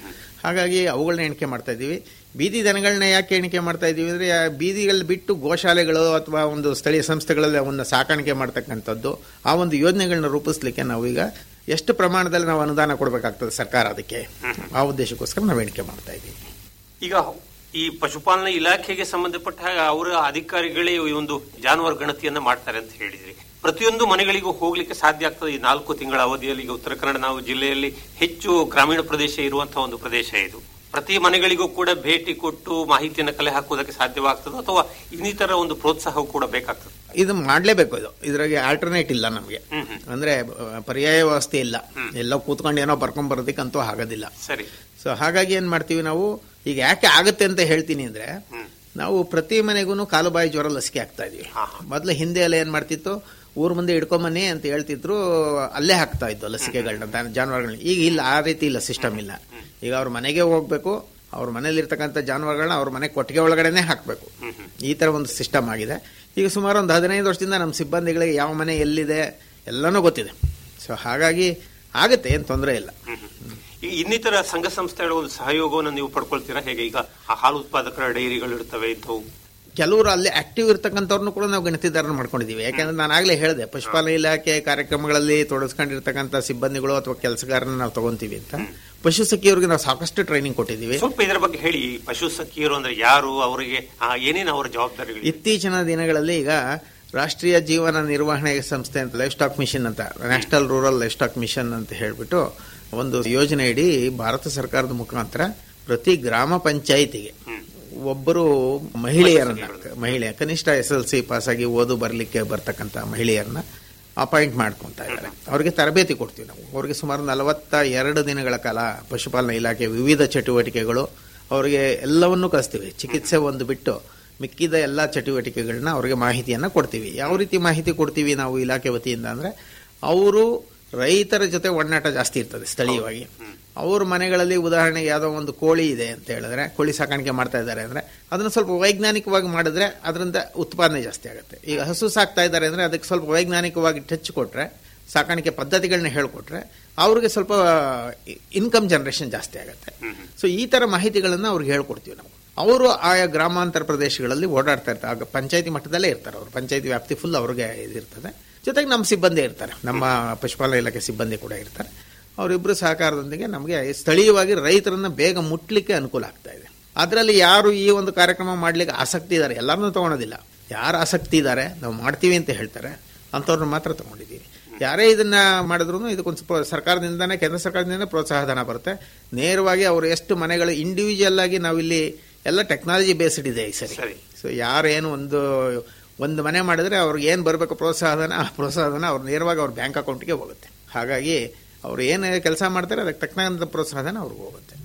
ಹಾಗಾಗಿ ಅವುಗಳನ್ನ ಎಣಿಕೆ ಮಾಡ್ತಾ ಇದ್ದೀವಿ ಬೀದಿ ದನಗಳನ್ನ ಯಾಕೆ ಎಣಿಕೆ ಮಾಡ್ತಾ ಇದ್ದೀವಿ ಅಂದರೆ ಬೀದಿಗಳಲ್ಲಿ ಬಿಟ್ಟು ಗೋಶಾಲೆಗಳು ಅಥವಾ ಒಂದು ಸ್ಥಳೀಯ ಸಂಸ್ಥೆಗಳಲ್ಲಿ ಅವನ್ನ ಸಾಕಾಣಿಕೆ ಮಾಡ್ತಕ್ಕಂಥದ್ದು ಆ ಒಂದು ಯೋಜನೆಗಳನ್ನ ರೂಪಿಸ್ಲಿಕ್ಕೆ ನಾವೀಗ ಎಷ್ಟು ಪ್ರಮಾಣದಲ್ಲಿ ನಾವು ಅನುದಾನ ಕೊಡಬೇಕಾಗ್ತದೆ ಸರ್ಕಾರ ಅದಕ್ಕೆ ಆ ಉದ್ದೇಶಕ್ಕೋಸ್ಕರ ನಾವು ಎಣಿಕೆ ಮಾಡ್ತಾ ಇದ್ದೀವಿ ಈಗ ಈ ಪಶುಪಾಲನಾ ಇಲಾಖೆಗೆ ಸಂಬಂಧಪಟ್ಟ ಹಾಗೆ ಅವರ ಅಧಿಕಾರಿಗಳೇ ಈ ಒಂದು ಜಾನುವಾರು ಗಣತಿಯನ್ನ ಮಾಡ್ತಾರೆ ಅಂತ ಹೇಳಿದ್ರಿ ಪ್ರತಿಯೊಂದು ಮನೆಗಳಿಗೂ ಹೋಗ್ಲಿಕ್ಕೆ ಸಾಧ್ಯ ಆಗ್ತದೆ ಈ ನಾಲ್ಕು ತಿಂಗಳ ಅವಧಿಯಲ್ಲಿ ಈಗ ಉತ್ತರ ಕನ್ನಡ ನಾವು ಜಿಲ್ಲೆಯಲ್ಲಿ ಹೆಚ್ಚು ಗ್ರಾಮೀಣ ಪ್ರದೇಶ ಇರುವಂತಹ ಒಂದು ಪ್ರದೇಶ ಇದು ಪ್ರತಿ ಮನೆಗಳಿಗೂ ಕೂಡ ಭೇಟಿ ಕೊಟ್ಟು ಮಾಹಿತಿಯನ್ನು ಕಲೆ ಹಾಕುವುದಕ್ಕೆ ಸಾಧ್ಯವಾಗ್ತದೆ ಅಥವಾ ಇನ್ನಿತರ ಒಂದು ಪ್ರೋತ್ಸಾಹವು ಕೂಡ ಬೇಕಾಗ್ತದೆ ಇದು ಮಾಡಲೇಬೇಕು ಇದು ಇದ್ರಾಗೆ ಆಲ್ಟರ್ನೇಟ್ ಇಲ್ಲ ನಮಗೆ ಅಂದ್ರೆ ಅಹ್, ಪರ್ಯಾಯ ವ್ಯವಸ್ಥೆ ಇಲ್ಲ ಎಲ್ಲ ಕೂತ್ಕೊಂಡು ಏನೋ ಬರ್ಕೊಂಡ್ ಬರೋದಕ್ಕಂತೂ ಆಗೋದಿಲ್ಲ ಸರಿ ಸೊ ಹಾಗಾಗಿ ಏನ್ ಮಾಡ್ತೀವಿ ನಾವು ಈಗ ಯಾಕೆ ಆಗುತ್ತೆ ಅಂತ ಹೇಳ್ತೀನಿ ಅಂದ್ರೆ ನಾವು ಪ್ರತಿ ಮನೆಗೂ ಕಾಲುಬಾಯಿ ಜ್ವರ ಲಸಿಕೆ ಆಗ್ತಾ ಇದೀವಿ ಹಾ. ಮೊದಲು ಹಿಂದೆ ಎಲ್ಲ ಏನ್ ಮಾಡ್ತಿತ್ತು ಊರ್ ಮುಂದೆ ಹಿಡ್ಕೊಂಬನ್ನಿ ಅಂತ ಹೇಳ್ತಿದ್ರು ಅಲ್ಲೇ ಹಾಕ್ತಾ ಇದ್ದು ಲಸಿಕೆಗಳನ್ನ ದ- ಜಾನುವಾರುಗಳನ್ನ ಈಗ ಇಲ್ಲ ಆ ರೀತಿ ಇಲ್ಲ ಸಿಸ್ಟಮ್ ಇಲ್ಲ ಈಗ ಅವ್ರ ಮನೆಗೆ ಹೋಗ್ಬೇಕು ಅವ್ರ ಮನೇಲಿ ಇರ್ತಕ್ಕಂಥ ಜಾನುವಾರುಗಳನ್ನ ಅವ್ರ ಮನೆ ಕೊಟ್ಟಿಗೆ ಒಳಗಡೆನೆ ಹಾಕಬೇಕು ಈ ತರ ಒಂದು ಸಿಸ್ಟಮ್ ಆಗಿದೆ ಈಗ ಸುಮಾರು ಒಂದು ಹದಿನೈದು ವರ್ಷದಿಂದ ನಮ್ಮ ಸಿಬ್ಬಂದಿಗಳಿಗೆ ಯಾವ ಮನೆ ಎಲ್ಲಿದೆ ಎಲ್ಲನೂ ಗೊತ್ತಿದೆ ಸೊ ಹಾಗಾಗಿ ಆಗುತ್ತೆ ಏನು ತೊಂದರೆ ಇಲ್ಲ ಈಗ ಇನ್ನಿತರ ಸಂಘ ಸಂಸ್ಥೆಗಳ ಒಂದು ಸಹಯೋಗವನ್ನು ನೀವು ಪಡ್ಕೊಳ್ತೀರಾ ಹೇಗೆ ಈಗ ಆ ಹಾಲು ಉತ್ಪಾದಕರ ಡೈರಿಗಳು ಇರ್ತವೆ ಇಂಥವು ಕೆಲವರು ಅಲ್ಲಿ ಆಕ್ಟಿವ್ ಇರ್ತಕ್ಕಂಥವ್ರನ್ನು ಕೂಡ ನಾವು ಗಣತಿದಾರನ ಮಾಡ್ಕೊಂಡಿದ್ದೀವಿ ಯಾಕಂದ್ರೆ ನಾನು ಆಗ್ಲೇ ಹೇಳಿದೆ ಪಶುಪಾಲನಾ ಇಲಾಖೆ ಕಾರ್ಯಕ್ರಮಗಳಲ್ಲಿ ತೊಡಗಿಸ್ಕೊಂಡಿರ್ತಕ್ಕಂಥ ಸಿಬ್ಬಂದಿಗಳು ಅಥವಾ ಕೆಲಸಗಾರನ ನಾವು ತಗೊಂತೀವಿ ಅಂತ ಪಶು ಸಖಿಯವರಿಗೆ ನಾವು ಸಾಕಷ್ಟು ಟ್ರೈನಿಂಗ್ ಕೊಟ್ಟಿದ್ದೀವಿ ಸ್ವಲ್ಪ ಇದರ ಬಗ್ಗೆ ಹೇಳಿ ಈ ಪಶು ಸಖಿಯರು ಅಂದ್ರೆ ಯಾರು ಅವರಿಗೆ ಆ, ಏನೇನು ಅವರ ಜವಾಬ್ದಾರಿಗಳು ಇತ್ತೀಚಿನ ದಿನಗಳಲ್ಲಿ ಈಗ ರಾಷ್ಟ್ರೀಯ ಜೀವನ ನಿರ್ವಹಣೆ ಸಂಸ್ಥೆ ಅಂತ ಲೈಫ್ ಸ್ಟಾಕ್ ಮಿಷನ್ ಅಂತ national rural livestock mission ಅಂತ ಹೇಳ್ಬಿಟ್ಟು ಒಂದು ಯೋಜನೆ ಇಡೀ ಭಾರತ ಸರ್ಕಾರದ ಮುಖಾಂತರ ಪ್ರತಿ ಗ್ರಾಮ ಪಂಚಾಯಿತಿಗೆ ಒಬ್ಬರು ಮಹಿಳೆಯರನ್ನ ಮಹಿಳೆ ಕನಿಷ್ಠ ಎಸ್ ಎಲ್ ಸಿ ಪಾಸ್ ಆಗಿ ಓದು ಬರಲಿಕ್ಕೆ ಬರ್ತಕ್ಕಂಥ ಮಹಿಳೆಯರನ್ನ ಅಪಾಯಿಂಟ್ ಮಾಡ್ಕೊಂತ ಇದ್ದಾರೆ ಅವರಿಗೆ ತರಬೇತಿ ಕೊಡ್ತೀವಿ ನಾವು ಅವರಿಗೆ ಸುಮಾರು ನಲವತ್ತ ಎರಡು ದಿನಗಳ ಕಾಲ ಪಶುಪಾಲನಾ ಇಲಾಖೆ ವಿವಿಧ ಚಟುವಟಿಕೆಗಳು ಅವರಿಗೆ ಎಲ್ಲವನ್ನೂ ಕಲಿಸ್ತೀವಿ ಚಿಕಿತ್ಸೆ ಒಂದು ಬಿಟ್ಟು ಮಿಕ್ಕಿದ ಎಲ್ಲ ಚಟುವಟಿಕೆಗಳನ್ನ ಅವರಿಗೆ ಮಾಹಿತಿಯನ್ನ ಕೊಡ್ತೀವಿ ಯಾವ ರೀತಿ ಮಾಹಿತಿ ಕೊಡ್ತೀವಿ ನಾವು ಇಲಾಖೆ ವತಿಯಿಂದ ಅಂದ್ರೆ ಅವರು ರೈತರ ಜೊತೆ ಒಡನಾಟ ಜಾಸ್ತಿ ಇರ್ತದೆ ಸ್ಥಳೀಯವಾಗಿ ಅವ್ರ ಮನೆಗಳಲ್ಲಿ ಉದಾಹರಣೆಗೆ ಯಾವುದೋ ಒಂದು ಕೋಳಿ ಇದೆ ಅಂತ ಹೇಳಿದ್ರೆ ಕೋಳಿ ಸಾಕಾಣಿಕೆ ಮಾಡ್ತಾ ಇದ್ದಾರೆ ಅಂದ್ರೆ ಅದನ್ನ ಸ್ವಲ್ಪ ವೈಜ್ಞಾನಿಕವಾಗಿ ಮಾಡಿದ್ರೆ ಅದರಿಂದ ಉತ್ಪಾದನೆ ಜಾಸ್ತಿ ಆಗುತ್ತೆ ಈಗ ಹಸು ಸಾಕ್ತಾ ಇದ್ದಾರೆ ಅಂದ್ರೆ ಅದಕ್ಕೆ ಸ್ವಲ್ಪ ವೈಜ್ಞಾನಿಕವಾಗಿ ಟಚ್ ಕೊಟ್ರೆ ಸಾಕಾಣಿಕೆ ಪದ್ಧತಿಗಳನ್ನ ಹೇಳ್ಕೊಟ್ರೆ ಅವ್ರಿಗೆ ಸ್ವಲ್ಪ ಇನ್ಕಮ್ ಜನರೇಷನ್ ಜಾಸ್ತಿ ಆಗುತ್ತೆ ಸೊ ಈ ತರ ಮಾಹಿತಿಗಳನ್ನ ಅವ್ರಿಗೆ ಹೇಳ್ಕೊಡ್ತೀವಿ ನಾವು ಅವರು ಆಯಾ ಗ್ರಾಮಾಂತರ ಪ್ರದೇಶಗಳಲ್ಲಿ ಓಡಾಡ್ತಾ ಇರ್ತಾರೆ ಆಗ ಪಂಚಾಯತಿ ಮಟ್ಟದಲ್ಲೇ ಇರ್ತಾರೆ ಅವರು ಪಂಚಾಯತಿ ವ್ಯಾಪ್ತಿ ಫುಲ್ ಅವ್ರಿಗೆ ಇದಿರ್ತದೆ ಜೊತೆಗೆ ನಮ್ಮ ಸಿಬ್ಬಂದಿ ಇರ್ತಾರೆ ನಮ್ಮ ಪಶುಪಾಲನಾ ಇಲಾಖೆ ಸಿಬ್ಬಂದಿ ಕೂಡ ಇರ್ತಾರೆ ಅವರಿಬ್ಬರು ಸಹಕಾರದೊಂದಿಗೆ ನಮಗೆ ಸ್ಥಳೀಯವಾಗಿ ರೈತರನ್ನ ಬೇಗ ಮುಟ್ಲಿಕ್ಕೆ ಅನುಕೂಲ ಆಗ್ತಾ ಇದೆ ಅದರಲ್ಲಿ ಯಾರು ಈ ಒಂದು ಕಾರ್ಯಕ್ರಮ ಮಾಡ್ಲಿಕ್ಕೆ ಆಸಕ್ತಿ ಇದ್ದಾರೆ ಎಲ್ಲರನ್ನೂ ತಗೊಳೋದಿಲ್ಲ ಯಾರು ಆಸಕ್ತಿ ಇದ್ದಾರೆ ನಾವು ಮಾಡ್ತೀವಿ ಅಂತ ಹೇಳ್ತಾರೆ ಅಂಥವ್ರನ್ನ ಮಾತ್ರ ತಗೊಂಡಿದ್ದೀವಿ ಯಾರೇ ಇದನ್ನ ಮಾಡಿದ್ರು ಇದಕ್ಕೊಂದು ಸ್ವಲ್ಪ ಸರ್ಕಾರದಿಂದನೇ ಕೇಂದ್ರ ಸರ್ಕಾರದಿಂದ ಪ್ರೋತ್ಸಾಹ ಧನ ಬರುತ್ತೆ ನೇರವಾಗಿ ಅವರು ಎಷ್ಟು ಮನೆಗಳು ಇಂಡಿವಿಜುವಲ್ ಆಗಿ ನಾವಿಲ್ಲಿ ಎಲ್ಲ ಟೆಕ್ನಾಲಜಿ ಬೇಸ್ಡ್ ಇದೆ ಈ ಸರಿ ಸರಿ. ಸೊ ಯಾರೇನು ಒಂದು ಒಂದು ಮನೆ ಮಾಡಿದ್ರೆ ಅವ್ರಿಗೆ ಏನು ಬರಬೇಕು ಪ್ರೋತ್ಸಾಹಧನ ಆ ಪ್ರೋತ್ಸಾಹಧನ ಅವ್ರು ನೇರವಾಗಿ ಅವ್ರ ಬ್ಯಾಂಕ್ ಅಕೌಂಟ್ಗೆ ಹೋಗುತ್ತೆ ಹಾಗಾಗಿ ಅವ್ರು ಏನು ಕೆಲಸ ಮಾಡ್ತಾರೆ ಅದಕ್ಕೆ ತಕ್ಕಂಥ ಪ್ರೋತ್ಸಾಹಧನ ಅವ್ರಿಗೆ ಹೋಗುತ್ತೆ